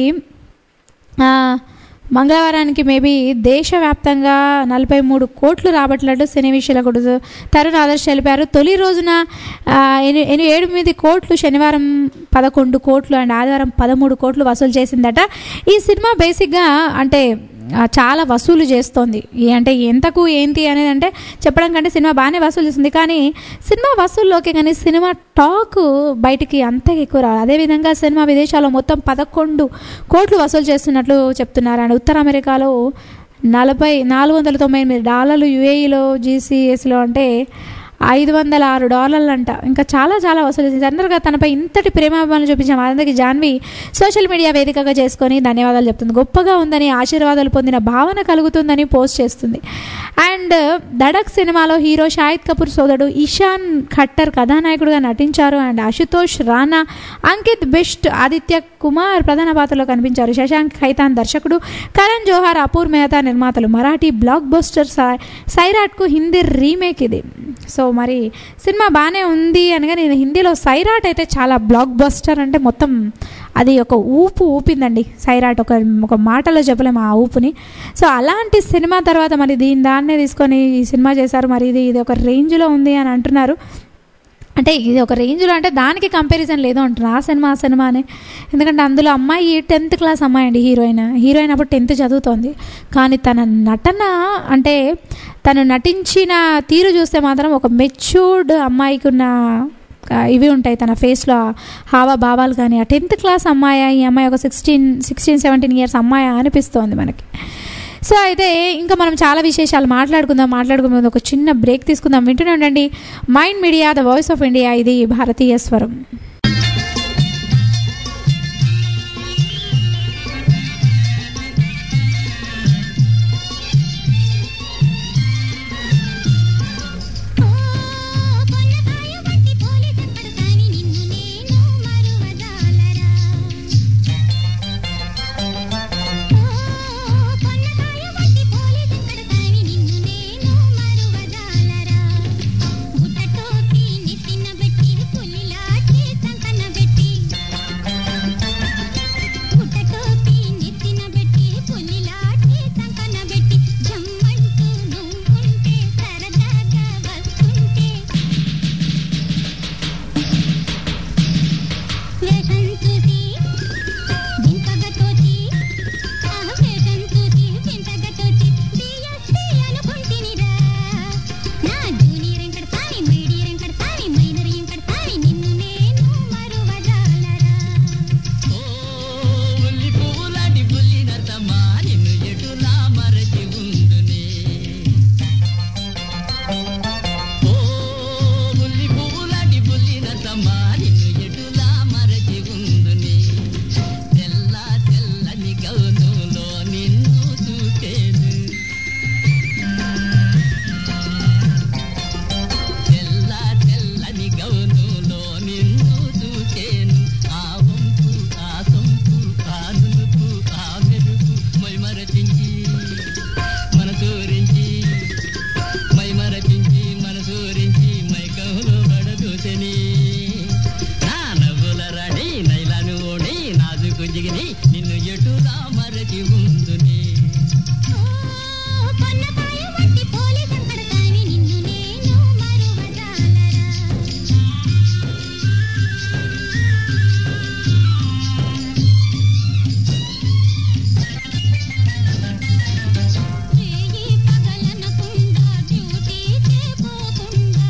ఆ, మంగళవారానికి మేబీ దేశవ్యాప్తంగా నలభై మూడు కోట్లు రాబట్టినట్టు సినీ విషయాలు తరుణ్ ఆదర్శ్ తెలిపారు తొలి రోజున ఆ, ఎని- ఎని- ఎనిమిది కోట్లు శనివారం పదకొండు కోట్లు అండ్ ఆదివారం పదమూడు కోట్లు వసూలు చేసిందట ఈ సినిమా బేసిక్గా అంటే ఆ, చాలా వసూలు చేస్తోంది ఈ- అంటే ఎంతకు ఏంటి అనేది అంటే చెప్పడం కంటే సినిమా బాగానే వసూలు చేస్తుంది కానీ సినిమా వసూల్లోకి కానీ సినిమా టాక్ బయటికి అంత ఎక్కువ రాదు అదేవిధంగా సినిమా విదేశాల్లో మొత్తం పదకొండు కోట్లు వసూలు చేస్తున్నట్లు చెప్తున్నారు అండ్ ఉత్తర అమెరికాలో నలభై నాలుగు వందల తొంభై ఎనిమిది డాలర్లు యుఏఈలో జీసీఎస్లో అంటే ఐదు వందల ఆరు డాలర్లు అంట ఇంకా చాలా చాలా వసూలు చేసింది అందరిగా తనపై ఇంతటి ప్రేమాభిమానులు చూపించిన వారందరికీ జాన్వి సోషల్ మీడియా వేదికగా చేసుకొని ధన్యవాదాలు చెప్తుంది గొప్పగా ఉందని ఆశీర్వాదాలు పొందిన భావన కలుగుతుందని పోస్ట్ చేస్తుంది అండ్ దడక్ సినిమాలో హీరో షాహిద్ కపూర్ సోదరుడు ఇషాన్ ఖట్టర్ కథానాయకుడిగా నటించారు అండ్ అశుతోష్ రాణా అంకిత్ బిస్ట్ ఆదిత్య కుమార్ ప్రధాన పాత్రలో కనిపించారు శశాంక్ ఖైతాన్ దర్శకుడు కరణ్ జోహార్ అపూర్ మెహతా నిర్మాతలు మరాఠీ బ్లాక్ బస్టర్ సై- సైరాట్కు హిందీ రీమేక్ ఇది సో మరి సినిమా బాగానే ఉంది అనగా నేను హిందీలో సైరాట్ అయితే చాలా బ్లాక్ బస్టర్ అంటే మొత్తం అది ఒక ఊపు ఊపిందండి సైరాట్ ఒక ఒక మాటలో చెప్పలేము ఆ ఊపుని సో అలాంటి సినిమా తర్వాత మరి దీని దాన్నే తీసుకొని ఈ సినిమా చేశారు మరి ఇది ఇది ఒక రేంజ్లో ఉంది అని అంటున్నారు అంటే ఇది ఒక రేంజ్లో అంటే దానికి కంపారిజన్ లేదు అంటున్నారు ఆ సినిమా ఆ సినిమానే ఎందుకంటే అందులో అమ్మాయి టెన్త్ క్లాస్ అమ్మాయి అండి హీరోయిన్ హీరోయిన్ అప్పుడు టెన్త్ చదువుతోంది కానీ తన నటన అంటే తను నటించిన తీరు చూస్తే మాత్రం ఒక మెచ్యూర్డ్ అమ్మాయికి ఉన్న ఆ, ఇవి ఉంటాయి తన ఫేస్లో హావభావాలు కానీ ఆ టెన్త్ క్లాస్ అమ్మాయి ఈ అమ్మాయి ఒక సిక్స్టీన్ సిక్స్టీన్ సెవెంటీన్ ఇయర్స్ అమ్మాయి అనిపిస్తోంది మనకి సో అయితే ఇంకా మనం చాలా విశేషాలు మాట్లాడుకుందాం మాట్లాడుకునే ముందు ఒక చిన్న బ్రేక్ తీసుకుందాం వింటూనే ఉండండి Mind media the voice of India ఇది భారతీయ స్వరం బుట్టటోకి నెత్తిన బెట్టి పులిలా చేసా మరచి ఉందునే పన్నపాయ వంటి పోలి సంకడతాని నిన్ను నేను మరువజాలరా రేయి పగలనకుండా డ్యూటీకే పోకుండా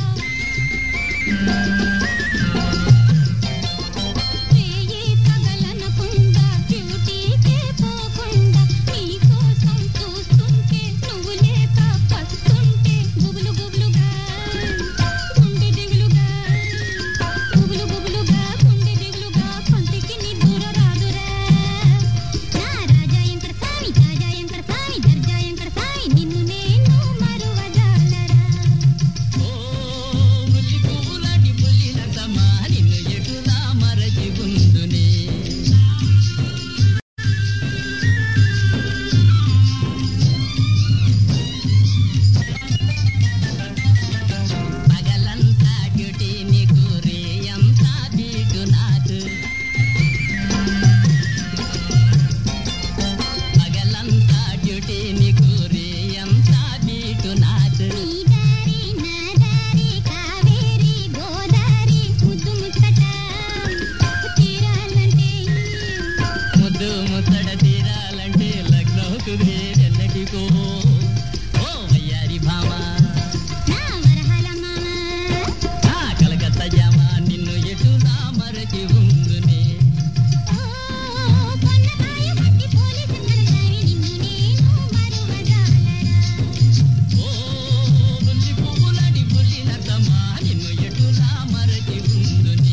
రేయి పగలనకుండా డ్యూటీకే పోకుండా నీకోసం చూస్తుంటే నువ్వు లేక పస్తుంటే గుబులు గుబులుగా గుండె దిగులుగా గుబులు గుబులుగా గుండె దిగులుగా కొంటికి నీ దూర రాదురా నా రాజా ఎంకడ సామి రాజా ఎంకడ సామి దర్జా ఎంకడ సామి నిన్ను నేను మరువజాలరా బుల్లి పువ్వులాంటి బుల్లిన సమా నిన్ను ఎటులా మరచి ఉందునే పగలంతా డ్యూటీ నీకు రేయంతా బీటు నాకు పగలంతా డ్యూటీ నీకు రేయంతా బీటు నాకు నీ దారి నా దారి కావేరి గోదారి ముద్దు ముచ్చట తీరాలంటే ముద్దు ముత్తడ తీరాలంటే లగ్నం కుదిరేటెన్నటికో ఓ వయ్యారి భామ నా వరహాల మామ నా కలకత్తా జామ నిన్ను ఎటులా మరచి ఉందునే ఓ పన్నపాయ వంటి పోలి సంకడతాని నిన్ను నేను మరువజాలరా ఓ బుల్లి పువ్వులాంటి బుల్లిన సమా నిన్ను ఎటులా మరచి ఉందునే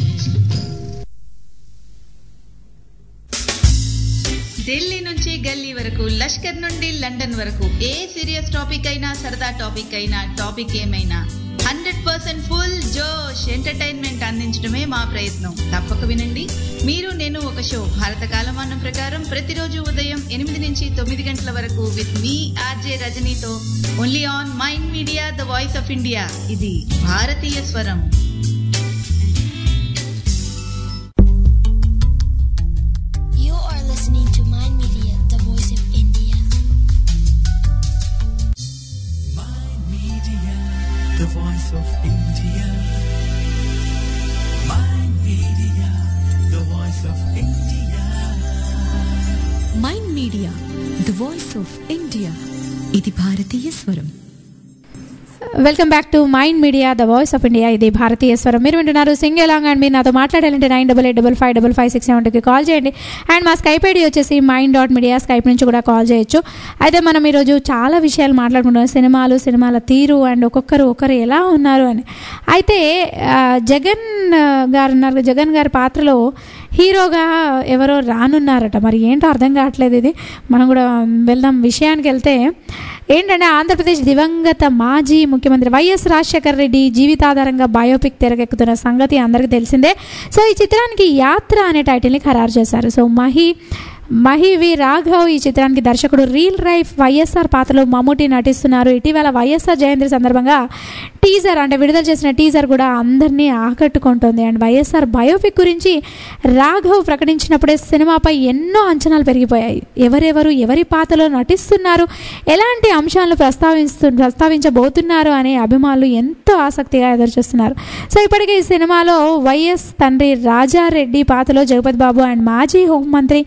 ఢిల్లీ నుంచి గల్లీ వరకు లష్కర్ నుండి లండన్ వరకు ఏ సీరియస్ టాపిక్ అయినా సరదా టాపిక్ అయినా టాపిక్ ఏమైనా హండ్రెడ్ పర్సెంట్ ఫుల్ జోష్ ఎంటర్టైన్మెంట్ అందించడమే మా ప్రయత్నం తప్పక వినండి మీరు నేను ఒక షో భారత కాలమానం ప్రకారం ప్రతిరోజు ఉదయం ఎనిమిది నుంచి తొమ్మిది గంటల వరకు విత్ మీ ఆర్జే రజనీతో only on Mind media the voice of India ఇది భారతీయ స్వరం You are listening to Mind Media, the voice of India. Mind Media, the voice of India. Mind Media, the voice of India. Mind media the voice of India ఇది భారతీయ స్వరం welcome back to Mind media the voice of India ఇది భారతీయ స్వరం మీరు వింటున్నారు Singh along and మీరు నాతో మాట్లాడాలంటే nine double eight double five double five six సెవెన్కి కాల్ చేయండి అండ్ మా స్కైప్ ఐడి వచ్చేసి మైండ్ డాట్ మీడియా స్కైప్ నుంచి కూడా కాల్ చేయొచ్చు అయితే మనం ఈరోజు చాలా విషయాలు మాట్లాడుకుంటున్నాం సినిమాలు సినిమాల తీరు అండ్ ఒక్కొక్కరు ఒకరు ఎలా ఉన్నారు అని అయితే ఆ, జగన్ ఆ, గారు ఉన్నారు జగన్ గారి పాత్రలో హీరోగా ఎవరో రానున్నారట మరి ఏంటో అర్థం కావట్లేదు ఇది మనం కూడా వెళ్దాం విషయానికి వెళ్తే ఏంటంటే ఆంధ్రప్రదేశ్ దివంగత మాజీ ముఖ్యమంత్రి వైఎస్ రాజశేఖర రెడ్డి జీవితాధారంగా బయోపిక్ తెరకెక్కుతున్న సంగతి అందరికీ తెలిసిందే సో ఈ చిత్రానికి యాత్ర అనే టైటిల్ని ఖరారు చేశారు సో మహి మహి వి రాఘవ్ ఈ చిత్రానికి దర్శకుడు రీల్ లైఫ్ వైఎస్ఆర్ పాత్రలో మమ్ముటి నటిస్తున్నారు ఇటీవల వైఎస్ఆర్ జయంతి సందర్భంగా టీజర్ అంటే విడుదల చేసిన టీజర్ కూడా అందరినీ ఆకట్టుకుంటుంది అండ్ వైఎస్ఆర్ బయోపిక్ గురించి రాఘవ్ ప్రకటించినప్పుడే సినిమాపై ఎన్నో అంచనాలు పెరిగిపోయాయి ఎవరెవరు ఎవరి పాత్రలో నటిస్తున్నారు ఎలాంటి అంశాలను ప్రస్తావిస్తు ప్రస్తావించబోతున్నారు అనే అభిమానులు ఎంతో ఆసక్తిగా ఎదురుచూస్తున్నారు సో ఇప్పటికే ఈ సినిమాలో వైఎస్ తండ్రి రాజారెడ్డి పాత్రలో జగపతి బాబు అండ్ మాజీ హోంమంత్రి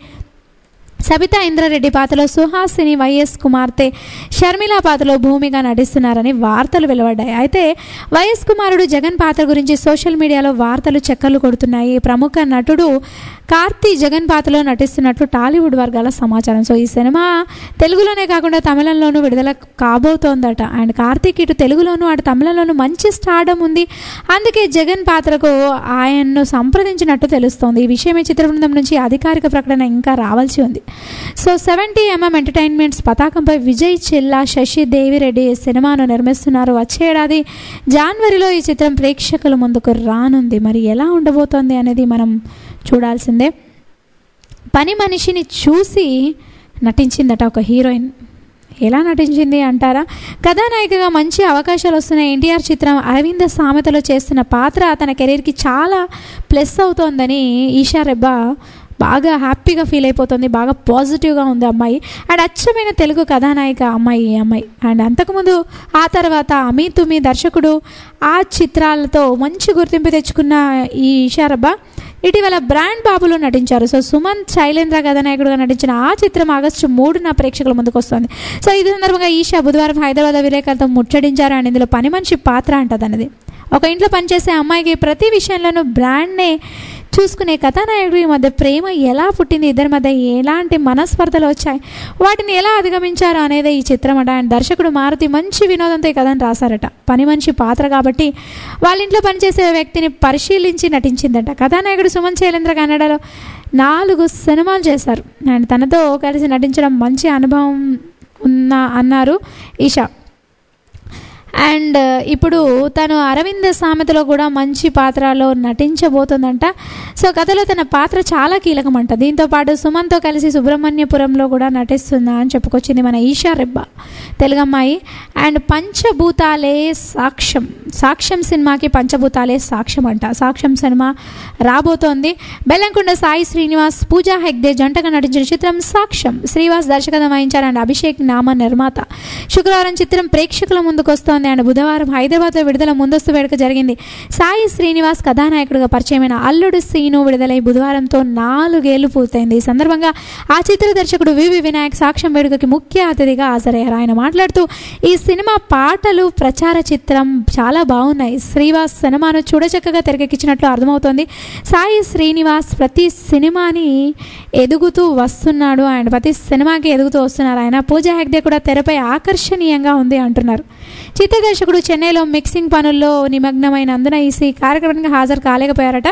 సబితా ఇంద్రారెడ్డి పాత్రలో సుహాసిని వైఎస్ కుమార్తె షర్మిల పాత్రలో భూమిగా నటిస్తున్నారని వార్తలు వెలువడ్డాయి అయితే వైఎస్ కుమారుడు జగన్ పాత్ర గురించి సోషల్ మీడియాలో వార్తలు చక్కర్లు కొడుతున్నాయి ప్రముఖ నటుడు కార్తీ జగన్ పాత్రలో నటిస్తున్నట్లు టాలీవుడ్ వర్గాల సమాచారం సో ఈ సినిమా తెలుగులోనే కాకుండా తమిళంలోనూ విడుదల కాబోతోందట అండ్ కార్తీక్ ఇటు తెలుగులోను అటు తమిళంలోనూ మంచి స్టార్డమ్ ఉంది అందుకే జగన్ పాత్రకు ఆయన్ను సంప్రదించినట్టు తెలుస్తోంది ఈ విషయమే చిత్ర బృందం నుంచి అధికారిక ప్రకటన ఇంకా రావాల్సి ఉంది సో సెవెంటీ ఎంఎం ఎంటర్టైన్మెంట్స్ పతాకంపై విజయ్ చిల్లా శశి దేవిరెడ్డి ఈ సినిమాను నిర్మిస్తున్నారు వచ్చే ఏడాది జనవరిలో ఈ చిత్రం ప్రేక్షకుల ముందుకు రానుంది మరి ఎలా ఉండబోతోంది అనేది మనం చూడాల్సిందే పని మనిషిని చూసి నటించిందట ఒక హీరోయిన్ ఎలా నటించింది అంటారా కథానాయికగా మంచి అవకాశాలు వస్తున్న ఎన్టీఆర్ చిత్రం అరవింద సామెతలో చేస్తున్న పాత్ర తన కెరీర్కి చాలా ప్లస్ అవుతోందని ఈషా రెబ్బా బాగా హ్యాపీగా ఫీల్ అయిపోతుంది బాగా పాజిటివ్గా ఉంది అమ్మాయి అండ్ అచ్చమైన తెలుగు కథానాయిక అమ్మాయి ఈ అమ్మాయి అండ్ అంతకుముందు ఆ తర్వాత అమీ తుమి దర్శకుడు ఆ చిత్రాలతో మంచి గుర్తింపు తెచ్చుకున్న ఈ ఈషారబ్బ ఇటీవల బ్రాండ్ బాబులో నటించారు సో సుమంత్ శైలేంద్ర కథానాయకుడుగా నటించిన ఆ చిత్రం ఆగస్టు మూడున ప్రేక్షకుల ముందుకు వస్తుంది సో ఈ సందర్భంగా ఈషా బుధవారం హైదరాబాద్ విలేకరులతో ముచ్చటించారు అండ్ ఇందులో పని మనిషి పాత్ర అంటది అన్నది ఒక ఇంట్లో పనిచేసే అమ్మాయికి ప్రతి విషయంలోనూ బ్రాండ్నే చూసుకునే కథానాయకుడి మధ్య ప్రేమ ఎలా పుట్టింది ఇద్దరి మధ్య ఎలాంటి మనస్పర్ధలు వచ్చాయి వాటిని ఎలా అధిగమించారు అనేది ఈ చిత్రం అట అండ్ దర్శకుడు మారుతి మంచి వినోదంతో ఈ కథను రాశారట పని మనిషి పాత్ర కాబట్టి వాళ్ళ ఇంట్లో పనిచేసే వ్యక్తిని పరిశీలించి నటించిందట కథానాయకుడు సుమన్ శైలేంద్ర కన్నడలో నాలుగు సినిమాలు చేశారు అండ్ తనతో కలిసి నటించడం మంచి అనుభవం ఉన్న అన్నారు ఈషా అండ్ ఇప్పుడు తను అరవింద సామెతలో కూడా మంచి పాత్రలో నటించబోతుందంట సో కథలో తన పాత్ర చాలా కీలకమంట దీంతో పాటు సుమన్తో కలిసి సుబ్రహ్మణ్యపురంలో కూడా నటిస్తుందా అని చెప్పుకొచ్చింది మన ఈషా రెబ్బ తెలుగమ్మాయి అండ్ పంచభూతాలే సాక్ష్యం సాక్ష్యం సినిమాకి పంచభూతాలే సాక్ష్యం అంట సాక్ష్యం సినిమా రాబోతోంది బెల్లంకొండ సాయి శ్రీనివాస్ పూజా హెగ్దే జంటగా నటించిన చిత్రం సాక్ష్యం శ్రీనివాస్ దర్శకత్వం వహించారు అండ్ అభిషేక్ నామ నిర్మాత శుక్రవారం చిత్రం ప్రేక్షకుల ముందుకు వస్తోంది అండ్ బుధవారం హైదరాబాద్లో విడుదల ముందస్తు వేడుక జరిగింది సాయి శ్రీనివాస్ కథానాయకుడిగా పరిచయమైన అల్లుడు సీను విడుదలై బుధవారంతో నాలుగేళ్లు పూర్తయింది ఈ సందర్భంగా ఆ చిత్ర దర్శకుడు వివి వినాయక్ సాక్ష్యం వేడుకకి ముఖ్య అతిథిగా హాజరయ్యారు ఆయన మాట్లాడుతూ ఈ సినిమా పాటలు ప్రచార చిత్రం చాలా బాగున్నాయి శ్రీవాస్ సినిమాను చూడచక్కగా తెరకెక్కించినట్లు అర్థమవుతోంది సాయి శ్రీనివాస్ ప్రతి సినిమాని ఎదుగుతూ వస్తున్నాడు ఆయన ప్రతి సినిమాకి ఎదుగుతూ వస్తున్నారు ఆయన పూజా హెగ్డే కూడా తెరపై ఆకర్షణీయంగా ఉంది అంటున్నారు చిత్ర దర్శకుడు చెన్నైలో మిక్సింగ్ పనుల్లో నిమగ్నమైనందున ఈ సి- కార్యక్రమానికి హాజరు కాలేకపోయారట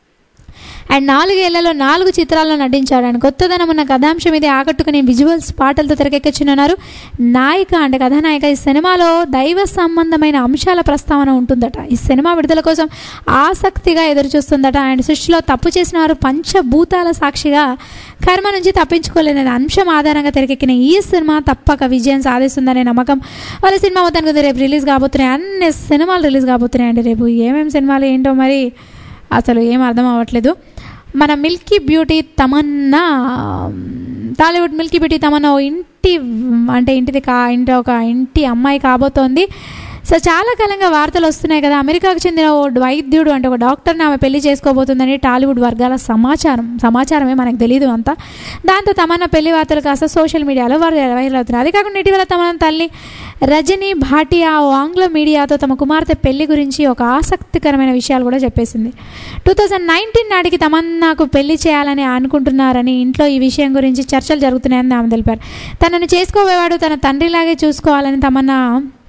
అండ్ నాలుగేళ్లలో నాలుగు చిత్రాల్లో నటించాడు ఆయన కొత్తదనం ఉన్న కథాంశం ఇది ఆకట్టుకునే విజువల్స్ పాటలతో తెరకెక్కించున్నారు నాయిక అంటే కథానాయిక ఈ సినిమాలో దైవ సంబంధమైన అంశాల ప్రస్తావన ఉంటుందట ఈ సినిమా విడుదల కోసం ఆసక్తిగా ఎదురుచూస్తుందట అండ్ సృష్టిలో తప్పు చేసిన వారు పంచభూతాల సాక్షిగా కర్మ నుంచి తప్పించుకోలేని అంశం ఆధారంగా తెరకెక్కిన ఈ సినిమా తప్పక విజయం సాధిస్తుందనే నమ్మకం వాళ్ళ సినిమా మొత్తానికి ఉంది. రేపు రిలీజ్ కాబోతున్నాయి అన్ని సినిమాలు రిలీజ్ కాబోతున్నాయండి రేపు ఏమేమి సినిమాలు ఏంటో మరి అసలు ఏం అర్థం అవ్వట్లేదు మన milky beauty Tamannaah Tollywood milky beauty Tamannaah ఓ ఇంటి అంటే ఇంటిది కా ఇంటి ఒక ఇంటి అమ్మాయి కాబోతోంది సో చాలా కాలంగా వార్తలు వస్తున్నాయి కదా అమెరికాకు చెందిన ఓ వైద్యుడు అంటే ఒక డాక్టర్ని ఆమె పెళ్లి చేసుకోబోతుందని టాలీవుడ్ వర్గాల సమాచారం సమాచారమే మనకు తెలియదు అంతా దాంతో తమన్నా పెళ్లి వార్తలు కాస్త సోషల్ మీడియాలో వైరల్ వైరల్ అవుతున్నాయి అది కాకుండా ఇటీవల తమన్నా తల్లి రజనీ భాటియా ఓ ఆంగ్ల మీడియాతో తమ కుమార్తె పెళ్లి గురించి ఒక ఆసక్తికరమైన విషయాలు కూడా చెప్పేసింది టూ థౌజండ్ నైన్టీన్ నాటికి తమన్నాకు పెళ్లి చేయాలని అనుకుంటున్నారని ఇంట్లో ఈ విషయం గురించి చర్చలు జరుగుతున్నాయని ఆమె తెలిపారు తనను చేసుకోబోయేవాడు తన తండ్రిలాగే చూసుకోవాలని తమన్నా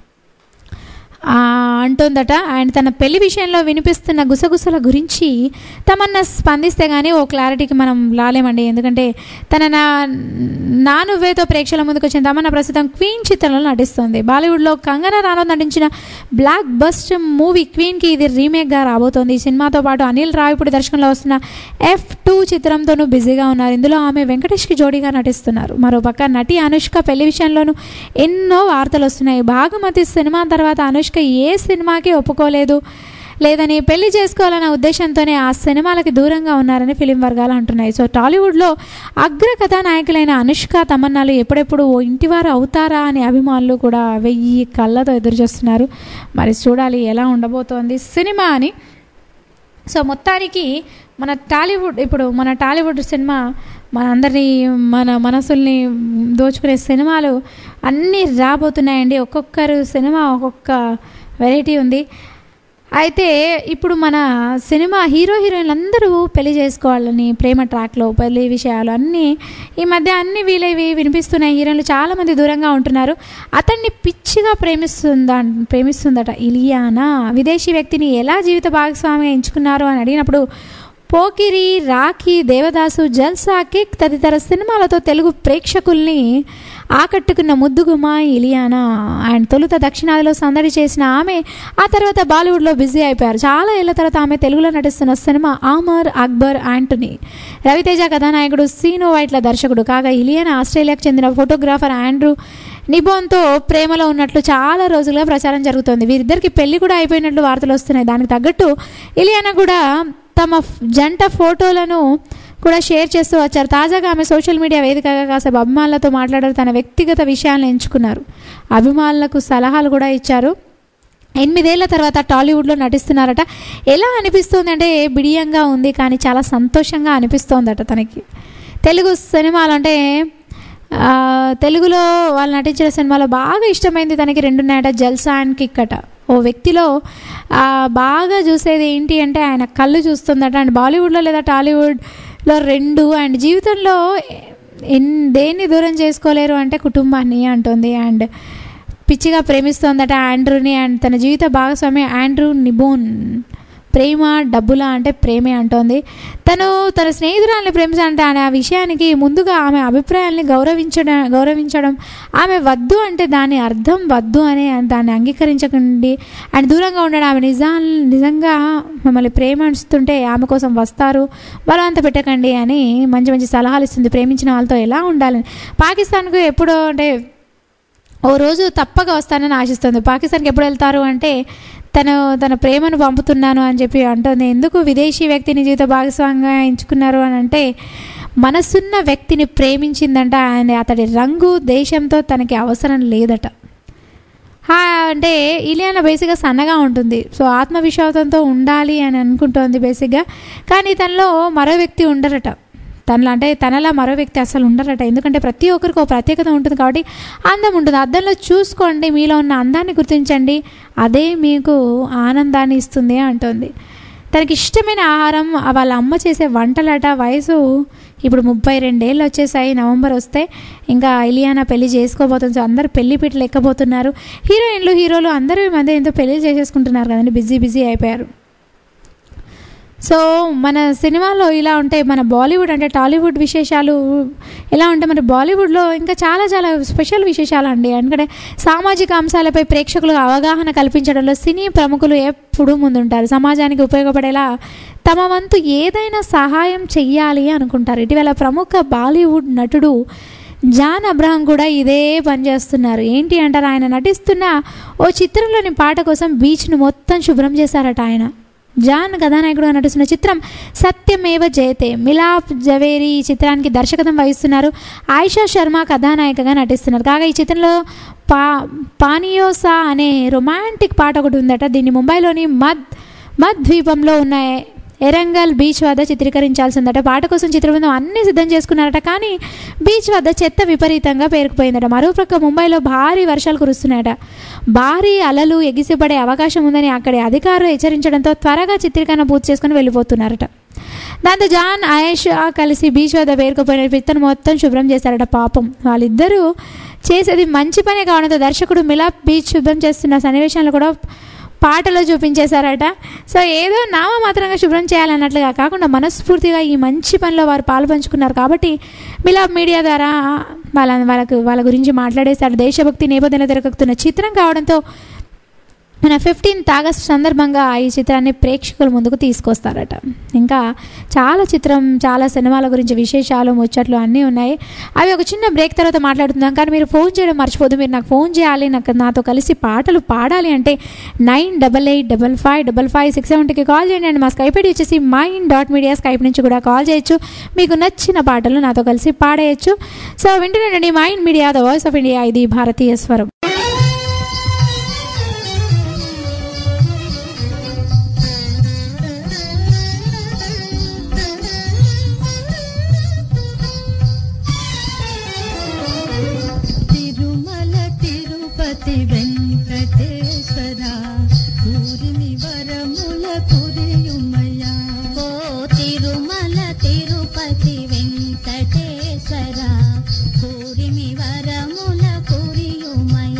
ఆ, అంటోందట అండ్ తన పెళ్లి విషయంలో వినిపిస్తున్న గుసగుసల గురించి తమన్నా స్పందిస్తే కానీ ఓ క్లారిటీకి మనం రాలేమండి ఎందుకంటే తన నా నా నువ్వేతో ప్రేక్షకుల ముందుకు వచ్చిన తమన్నా ప్రస్తుతం క్వీన్ చిత్రంలో నటిస్తుంది బాలీవుడ్లో కంగనా రానోత్ నటించిన బ్లాక్ బస్ట్ మూవీ క్వీన్కి ఇది రీమేక్గా రాబోతోంది ఈ సినిమాతో పాటు అనిల్ రావిపూడి దర్శకంలో వస్తున్న ఎఫ్ టూ చిత్రంతోనూ బిజీగా ఉన్నారు ఇందులో ఆమె వెంకటేష్కి జోడీగా నటిస్తున్నారు మరోపక్క నటి అనుష్క పెళ్లి విషయంలోనూ ఎన్నో వార్తలు వస్తున్నాయి భాగమతి సినిమా తర్వాత అనుష్క ఏ సినిమాకి ఒప్పుకోలేదు లేదని పెళ్లి చేసుకోవాలన్న ఉద్దేశంతోనే ఆ సినిమాలకి దూరంగా ఉన్నారని ఫిలిం వర్గాలు అంటున్నాయి సో టాలీవుడ్లో అగ్ర కథానాయకులైన అనుష్క తమన్నాలు ఎప్పుడెప్పుడు ఓ ఇంటివారు అవుతారా అని అభిమానులు కూడా వెయ్యి కళ్ళతో ఎదురుచూస్తున్నారు మరి చూడాలి ఎలా ఉండబోతోంది సినిమా అని సో మొత్తానికి మన టాలీవుడ్ ఇప్పుడు మన టాలీవుడ్ సినిమా మన అందరినీ మన మనసుల్ని దోచుకునే సినిమాలు అన్నీ రాబోతున్నాయండి ఒక్కొక్కరు సినిమా ఒక్కొక్క వెరైటీ ఉంది అయితే ఇప్పుడు మన సినిమా హీరో హీరోయిన్లు అందరూ పెళ్లి చేసుకోవాలని ప్రేమ ట్రాక్లో పెళ్లి విషయాలు అన్నీ ఈ మధ్య అన్ని వీలవి వినిపిస్తున్నాయి హీరోయిన్లు చాలామంది దూరంగా ఉంటున్నారు అతన్ని పిచ్చిగా ప్రేమిస్తుందా ప్రేమిస్తుందట ఇలియానా విదేశీ వ్యక్తిని ఎలా జీవిత భాగస్వామిగా ఎంచుకున్నారు అని అడిగినప్పుడు పోకిరి రాఖీ దేవదాసు జల్సా కిక్ తదితర సినిమాలతో తెలుగు ప్రేక్షకుల్ని ఆకట్టుకున్న ముద్దుగుమ ఇలియానా అండ్ తొలుత దక్షిణాదిలో సందడి చేసిన ఆమె ఆ తర్వాత బాలీవుడ్లో బిజీ అయిపోయారు చాలా ఏళ్ల తర్వాత ఆమె తెలుగులో నటిస్తున్న సినిమా ఆమర్ అక్బర్ యాంటనీ రవితేజ కథానాయకుడు సీను వైట్ల దర్శకుడు కాగా ఇలియానా ఆస్ట్రేలియాకు చెందిన ఫోటోగ్రాఫర్ ఆండ్రూ నిబోన్తో ప్రేమలో ఉన్నట్లు చాలా రోజులుగా ప్రచారం జరుగుతోంది వీరిద్దరికి పెళ్లి కూడా అయిపోయినట్లు వార్తలు వస్తున్నాయి దానికి తగ్గట్టు ఇలియానా కూడా తమ ఫ్- జంట ఫోటోలను కూడా షేర్ చేస్తూ వచ్చారు తాజాగా ఆమె సోషల్ మీడియా వేదికగా కాసేపు అభిమానులతో మాట్లాడారు తన వ్యక్తిగత విషయాలను ఎంచుకున్నారు అభిమానులకు సలహాలు కూడా ఇచ్చారు ఎనిమిదేళ్ల తర్వాత టాలీవుడ్లో నటిస్తున్నారట ఎలా అనిపిస్తుంది అంటే బిడియంగా ఉంది కానీ చాలా సంతోషంగా అనిపిస్తోందట తనకి తెలుగు సినిమాలు అంటే ఆ, తెలుగులో వాళ్ళు నటించిన సినిమాలో బాగా ఇష్టమైంది తనకి రెండున్నాయట జల్సా అండ్ కిక్ అట ఓ వ్యక్తిలో ఆ, బాగా చూసేది ఏంటి అంటే ఆయన కళ్ళు చూస్తుందట అండ్ బాలీవుడ్లో లేదా టాలీవుడ్లో రెండు అండ్ జీవితంలో ఎన్ దేన్ని దూరం చేసుకోలేరు అంటే కుటుంబాన్ని అంటుంది అండ్ పిచ్చిగా ప్రేమిస్తోందట ఆండ్రూని అండ్ తన జీవిత భాగస్వామి ఆండ్రూ నిబోన్ ప్రేమ డబ్బులా అంటే ప్రేమే అంటోంది తను తన స్నేహితురాల్ని ప్రేమించాలంటే అనే ఆ విషయానికి ముందుగా ఆమె అభిప్రాయాల్ని గౌరవించడం గౌరవించడం ఆమె వద్దు అంటే దాని అర్థం వద్దు అని దాన్ని అంగీకరించకండి అండ్ దూరంగా ఉండడం ఆమె నిజా నిజంగా మమ్మల్ని ప్రేమిస్తుంటే ఆమె కోసం వస్తారు బలవంత పెట్టకండి అని మంచి మంచి సలహాలు ఇస్తుంది ప్రేమించిన వాళ్ళతో ఎలా ఉండాలని పాకిస్తాన్కు ఎప్పుడో అంటే ఓ రోజు తప్పక వస్తానని ఆశిస్తుంది పాకిస్తాన్కి ఎప్పుడు వెళ్తారు అంటే తను తన ప్రేమను పంపుతున్నాను అని చెప్పి అంటుంది ఎందుకు విదేశీ వ్యక్తిని జీవిత భాగస్వామిగా ఎంచుకున్నారు అని అంటే మనసున్న వ్యక్తిని ప్రేమించిందంట ఆయన అతడి రంగు దేశంతో తనకి అవసరం లేదట హా అంటే ఇలియానా బేసిక్గా సన్నగా ఉంటుంది సో ఆత్మవిశ్వాసంతో ఉండాలి అని అనుకుంటోంది బేసిక్గా కానీ తనలో మరో వ్యక్తి ఉండరట తనలో అంటే తనలా మరో వ్యక్తి అసలు ఉండరట ఎందుకంటే ప్రతి ఒక్కరికి ఒక ప్రత్యేకత ఉంటుంది కాబట్టి అందం ఉంటుంది అద్దంలో చూసుకోండి మీలో ఉన్న అందాన్ని గుర్తించండి అదే మీకు ఆనందాన్ని ఇస్తుంది అంటుంది తనకి ఇష్టమైన ఆహారం వాళ్ళ అమ్మ చేసే వంటలట వయసు ఇప్పుడు ముప్పై రెండేళ్ళు వచ్చేసాయి నవంబర్ వస్తే ఇంకా ఇలియానా పెళ్లి చేసుకోబోతుంది సో అందరు పెళ్లి పీటలు ఎక్కబోతున్నారు హీరోయిన్లు హీరోలు అందరూ ఈ మధ్య ఎంతో పెళ్లి చేసేసుకుంటున్నారు కదండి బిజీ బిజీ అయిపోయారు సో మన సినిమాలో ఇలా ఉంటాయి మన బాలీవుడ్ అంటే టాలీవుడ్ విశేషాలు ఎలా ఉంటాయి మన బాలీవుడ్లో ఇంకా చాలా చాలా స్పెషల్ విశేషాలు అండి ఎందుకంటే సామాజిక అంశాలపై ప్రేక్షకులకు అవగాహన కల్పించడంలో సినీ ప్రముఖులు ఎప్పుడూ ముందుంటారు సమాజానికి ఉపయోగపడేలా తమ వంతు ఏదైనా సహాయం చెయ్యాలి అనుకుంటారు ఇటీవల ప్రముఖ బాలీవుడ్ నటుడు జాన్ అబ్రహం కూడా ఇదే పని చేస్తున్నారు ఏంటి అంటారు ఆయన నటిస్తున్న ఓ చిత్రంలోని పాట కోసం బీచ్ను మొత్తం శుభ్రం చేశారట ఆయన జాన్ కథానాయకుడుగా నటిస్తున్న చిత్రం సత్యమేవ జయతే మిలాప్ జవేరి ఈ చిత్రానికి దర్శకత్వం వహిస్తున్నారు ఆయిషా శర్మ కథానాయికగా నటిస్తున్నారు కాగా ఈ చిత్రంలో పా పానియోసా అనే రొమాంటిక్ పాట ఒకటి ఉందట దీన్ని ముంబైలోని మద్ మద్ ద్వీపంలో ఉన్న ఎరంగల్ బీచ్ వద్ద చిత్రీకరించాల్సిందట పాట కోసం చిత్రబృందం అన్నీ సిద్ధం చేసుకున్నారట కానీ బీచ్ వద్ద చెత్త విపరీతంగా పేరుకుపోయిందట మరోప్రక్క ముంబైలో భారీ వర్షాలు కురుస్తున్నాయట భారీ అలలు ఎగిసిపడే అవకాశం ఉందని అక్కడి అధికారులు హెచ్చరించడంతో త్వరగా చిత్రీకరణ పూర్తి చేసుకుని వెళ్ళిపోతున్నారట దాంతో జాన్ ఆయేషా కలిసి బీచ్ వద్ద పేరుకుపోయిన పిత్తను మొత్తం శుభ్రం చేశారట పాపం వాళ్ళిద్దరూ చేసేది మంచి పనే కావడంతో దర్శకుడు మిలాప్ బీచ్ శుభ్రం చేస్తున్న సన్నివేశాలను కూడా పాటలో చూపించేశారట సో ఏదో నామమాత్రంగా శుభ్రం చేయాలన్నట్లుగా కాకుండా మనస్ఫూర్తిగా ఈ మంచి పనిలో వారు పాలు పంచుకున్నారు కాబట్టి మిలాప్ మీడియా ద్వారా వాళ్ళ వాళ్ళకు వాళ్ళ గురించి మాట్లాడేశారు దేశభక్తి నేపథ్యంలో తిరగకుతున్న చిత్రం కావడంతో మన ఫిఫ్టీన్త్ ఆగస్ట్ సందర్భంగా ఈ చిత్రాన్ని ప్రేక్షకుల ముందుకు తీసుకొస్తారట ఇంకా చాలా చిత్రం చాలా సినిమాల గురించి విశేషాలు ముచ్చట్లు అన్నీ ఉన్నాయి అవి ఒక చిన్న బ్రేక్ తర్వాత మాట్లాడుతుందాం కానీ మీరు ఫోన్ చేయడం మర్చిపోదు మీరు నాకు ఫోన్ చేయాలి నాకు నాతో కలిసి పాటలు పాడాలి అంటే nine double eight double five double five six సెవెంటీకి కాల్ చేయండి అండ్ మా స్కైప్ ఐడి వచ్చేసి మైన్ డాట్ మీడియా స్కైప్ నుంచి కూడా కాల్ చేయొచ్చు మీకు నచ్చిన పాటలు నాతో కలిసి పాడేయచ్చు సో వింటున్నానండి Mind media the voice of India ఇది భారతీయ స్వరం తిరుమల తిరుపతి వెంకటేశ్వర ఊరిని వరముల కురియుమయ్యా ఓ తిరుమల తిరుపతి వెంకటేశ్వర ఊరిమి వరముల కురియుమయ్యా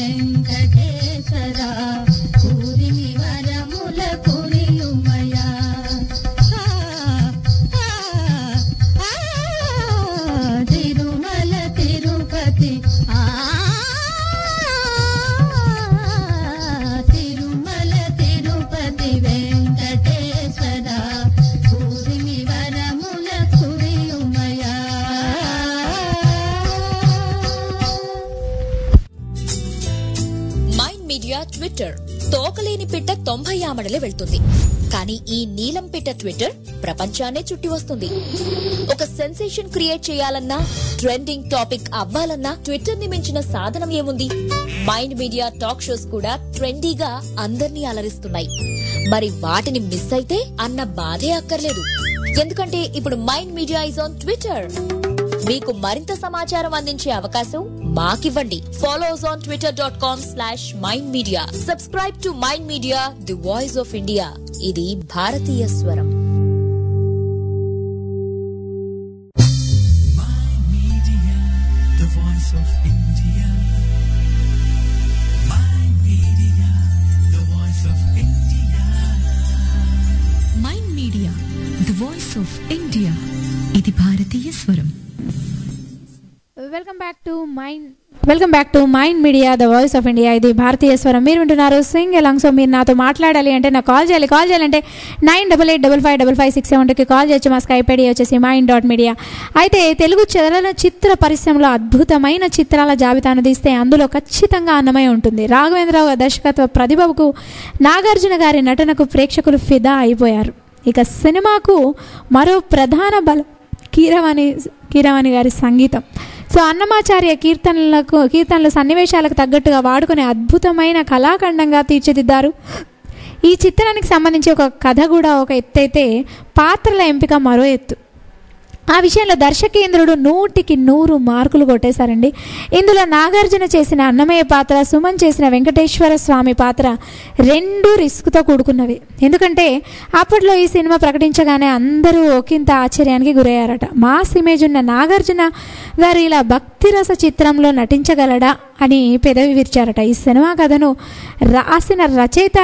వెంకటేశ్వర పూరిమి వరముల కురియుమయా తిరుమల తిరుపతి ఆ తిరుమల తిరుపతి వెంకటేశ్వర పూరిమి వరముల కురియుమయా మైండ్ మీడియా ట్విట్టర్ తోకలేని పిట్ట తొంభై ఆమడలే వెళ్తుంది కానీ ఈ నీలం పిట్ట ట్విట్టర్ ప్రపంచాన్నే చుట్టి వస్తుంది ఒక సెన్సేషన్ క్రియేట్ చేయాలన్నా ట్రెండింగ్ టాపిక్ అవ్వాలన్నా ట్విట్టర్ ని మించిన సాధనం ఏముంది మైండ్ మీడియా టాక్ షోస్ కూడా ట్రెండీగా అందర్నీ అలరిస్తున్నాయి మరి వాటిని మిస్ అయితే అన్న బాధే అక్కర్లేదు ఎందుకంటే ఇప్పుడు Mind Media is on Twitter మీకు మరింత సమాచారం అందించే అవకాశం మాకివ్వండి follow us on Twitter dot com slash Mind Media subscribe to Mind Media the voice of India ఇది భారతీయ స్వరం the voice of India. My media, the voice of India. Mind Media the voice of India ఇది భారతీయ స్వరం welcome back to Mind welcome back to Mind media the voice of India ఇది భారతీయ స్వరం మీరు వింటున్నారు సింగ్ ఎలాంగ్ సో మీరు నాతో మాట్లాడాలి అంటే నాకు కాల్ చేయాలి కాల్ చేయాలంటే nine double eight double five double five six సెవెన్కి కాల్ చేయొచ్చు మా స్కైప్ ఐడి వచ్చేసి మైండ్ డాట్ మీడియా అయితే తెలుగు చలన చిత్ర పరిశ్రమలో అద్భుతమైన చిత్రాల జాబితాను తీస్తే అందులో ఖచ్చితంగా అన్నమయ ఉంటుంది రాఘవేంద్రరావు గారి దర్శకత్వ ప్రతిభకు నాగార్జున గారి నటనకు ప్రేక్షకులు ఫిదా అయిపోయారు ఇక సినిమాకు మరో ప్రధాన బలం కీరవాణి కీరవాణి గారి సంగీతం సో అన్నమాచార్య కీర్తనలకు కీర్తనలు సన్నివేశాలకు తగ్గట్టుగా వాడుకునే అద్భుతమైన కళాఖండంగా తీర్చిదిద్దారు ఈ చిత్రానికి సంబంధించి ఒక కథ కూడా ఒక ఎత్తు అయితే పాత్రల ఎంపిక మరో ఎత్తు ఆ విషయంలో దర్శకేంద్రుడు నూటికి నూరు మార్కులు కొట్టేశారండి ఇందులో నాగార్జున చేసిన అన్నమయ్య పాత్ర సుమన్ చేసిన వెంకటేశ్వర స్వామి పాత్ర రెండు రిస్క్తో కూడుకున్నవి ఎందుకంటే అప్పట్లో ఈ సినిమా ప్రకటించగానే అందరూ ఒకంత ఆశ్చర్యానికి గురయ్యారట మాస్ ఇమేజ్ ఉన్న నాగార్జున గారు ఇలా భక్తిరస చిత్రంలో నటించగలడా అని పెదవి విరిచారట ఈ సినిమా కథను రాసిన రచయిత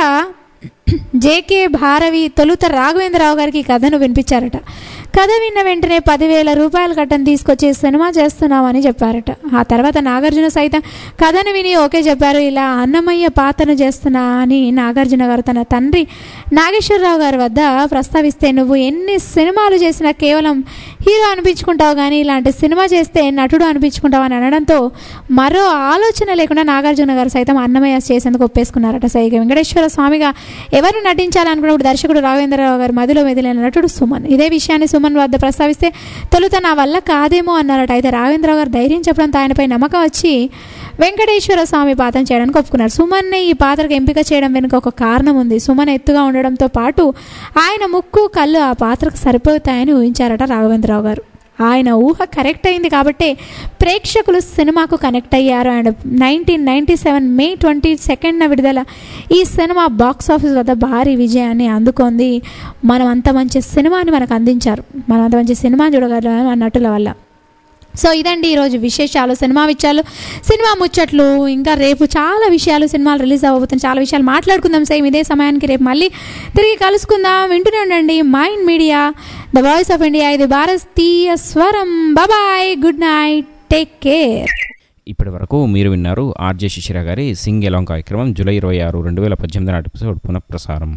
జేకే భారవి తొలుత రాఘవేంద్రరావు గారికి ఈ కథను వినిపించారట కథ విన్న వెంటనే పదివేల రూపాయల కట్టను తీసుకొచ్చి సినిమా చేస్తున్నామని చెప్పారట ఆ తర్వాత నాగార్జున సైతం కథను విని ఓకే చెప్పారు ఇలా అన్నమయ్య పాత్రను చేస్తున్నా అని నాగార్జున గారు తన తండ్రి నాగేశ్వరరావు గారి వద్ద ప్రస్తావిస్తే నువ్వు ఎన్ని సినిమాలు చేసినా కేవలం హీరో అనిపించుకుంటావు కానీ ఇలాంటి సినిమా చేస్తే నటుడు అనిపించుకుంటావు అని అనడంతో మరో ఆలోచన లేకుండా నాగార్జున గారు సైతం అన్నమయ్య చేసేందుకు ఒప్పేసుకున్నారట సో ఇక వెంకటేశ్వర స్వామిగా ఎవరు నటించాలనుకున్నప్పుడు దర్శకుడు రాఘవేంద్రరావు గారి మదిలో మెదిలిన నటుడు సుమన్ ఇదే విషయాన్ని సుమన్ వద్ద ప్రస్తావిస్తే తొలుత నా వల్ల కాదేమో అన్నారట అయితే రాఘవేంద్రరావు గారు ధైర్యం చెప్పడంతో ఆయనపై నమ్మకం వచ్చి వెంకటేశ్వర స్వామి పాత్ర చేయడానికి ఒప్పుకున్నారు సుమన్ని ఈ పాత్రకు ఎంపిక చేయడం వెనుక ఒక కారణం ఉంది సుమన్ ఎత్తుగా ఉండడంతో పాటు ఆయన ముక్కు కళ్ళు ఆ పాత్రకు సరిపోతాయని ఊహించారట రాఘవేంద్రరావు గారు ఆయన ఊహ కరెక్ట్ అయింది కాబట్టి ప్రేక్షకులు సినిమాకు కనెక్ట్ అయ్యారు and nineteen ninety seven May twenty సెకండ్న విడుదల ఈ సినిమా బాక్స్ ఆఫీస్ వద్ద భారీ విజయాన్ని అందుకుంది మనం అంత మంచి సినిమాని మనకు అందించారు మనం అంత మంచి సినిమా చూడగలం ఆ నటుల వల్ల సో ఇదండి ఈరోజు విశేషాలు సినిమా విషయాలు సినిమా ముచ్చట్లు ఇంకా రేపు చాలా విషయాలు సినిమాలు రిలీజ్ అవ్వబోతున్నాయి చాలా విషయాలు మాట్లాడుకుందాం సేమ్ ఇదే సమయానికి రేపు మళ్ళీ తిరిగి కలుసుకుందాం వింటూనే ఉండండి Mind media the voice of India ఇది భారతీయ స్వరం bye good night take care ఇప్పటి వరకు మీరు విన్నారు ఆర్జే శిశిర గారి సింగ్ ఎలాంగ్ కార్యక్రమం జూలై ఇరవై ఆరు రెండు వేల పద్దెనిమిది నాటి ఎపిసోడ్ పునఃప్రసారం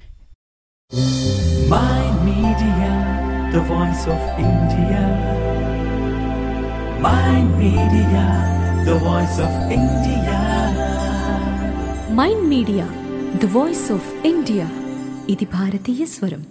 Mind Media, the voice of India. Mind Media, the voice of India. Mind Media the voice of India ఇది భారతీయ స్వరం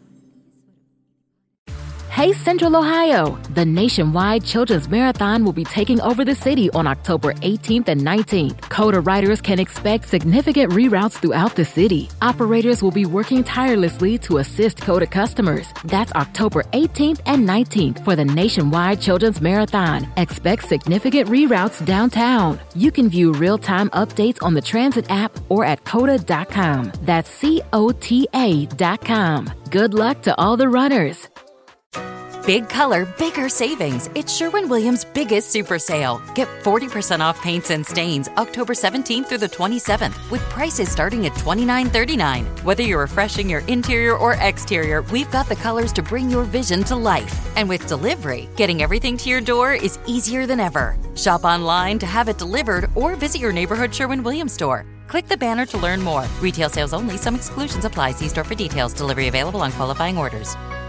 Hey Central Ohio! The nationwide children's marathon will be taking over the city on October 18th and 19th. Coda riders can expect significant reroutes throughout the city. Operators will be working tirelessly to assist Coda customers. That's October 18th and 19th for the nationwide children's marathon. Expect significant reroutes downtown. You can view real-time updates on the transit app or at coda.com. That's C O T A.com. Good luck to all the runners. Big color, bigger savings. It's Sherwin Williams' biggest super sale. Get 40% off paints and stains October 17th through the 27th with prices starting at $29.39. Whether you're refreshing your interior or exterior, we've got the colors to bring your vision to life. And with delivery, getting everything to your door is easier than ever. Shop online to have it delivered or visit your neighborhood Sherwin Williams store. Click the banner to learn more. Retail sales only, some exclusions apply. See store for details. Delivery available on qualifying orders.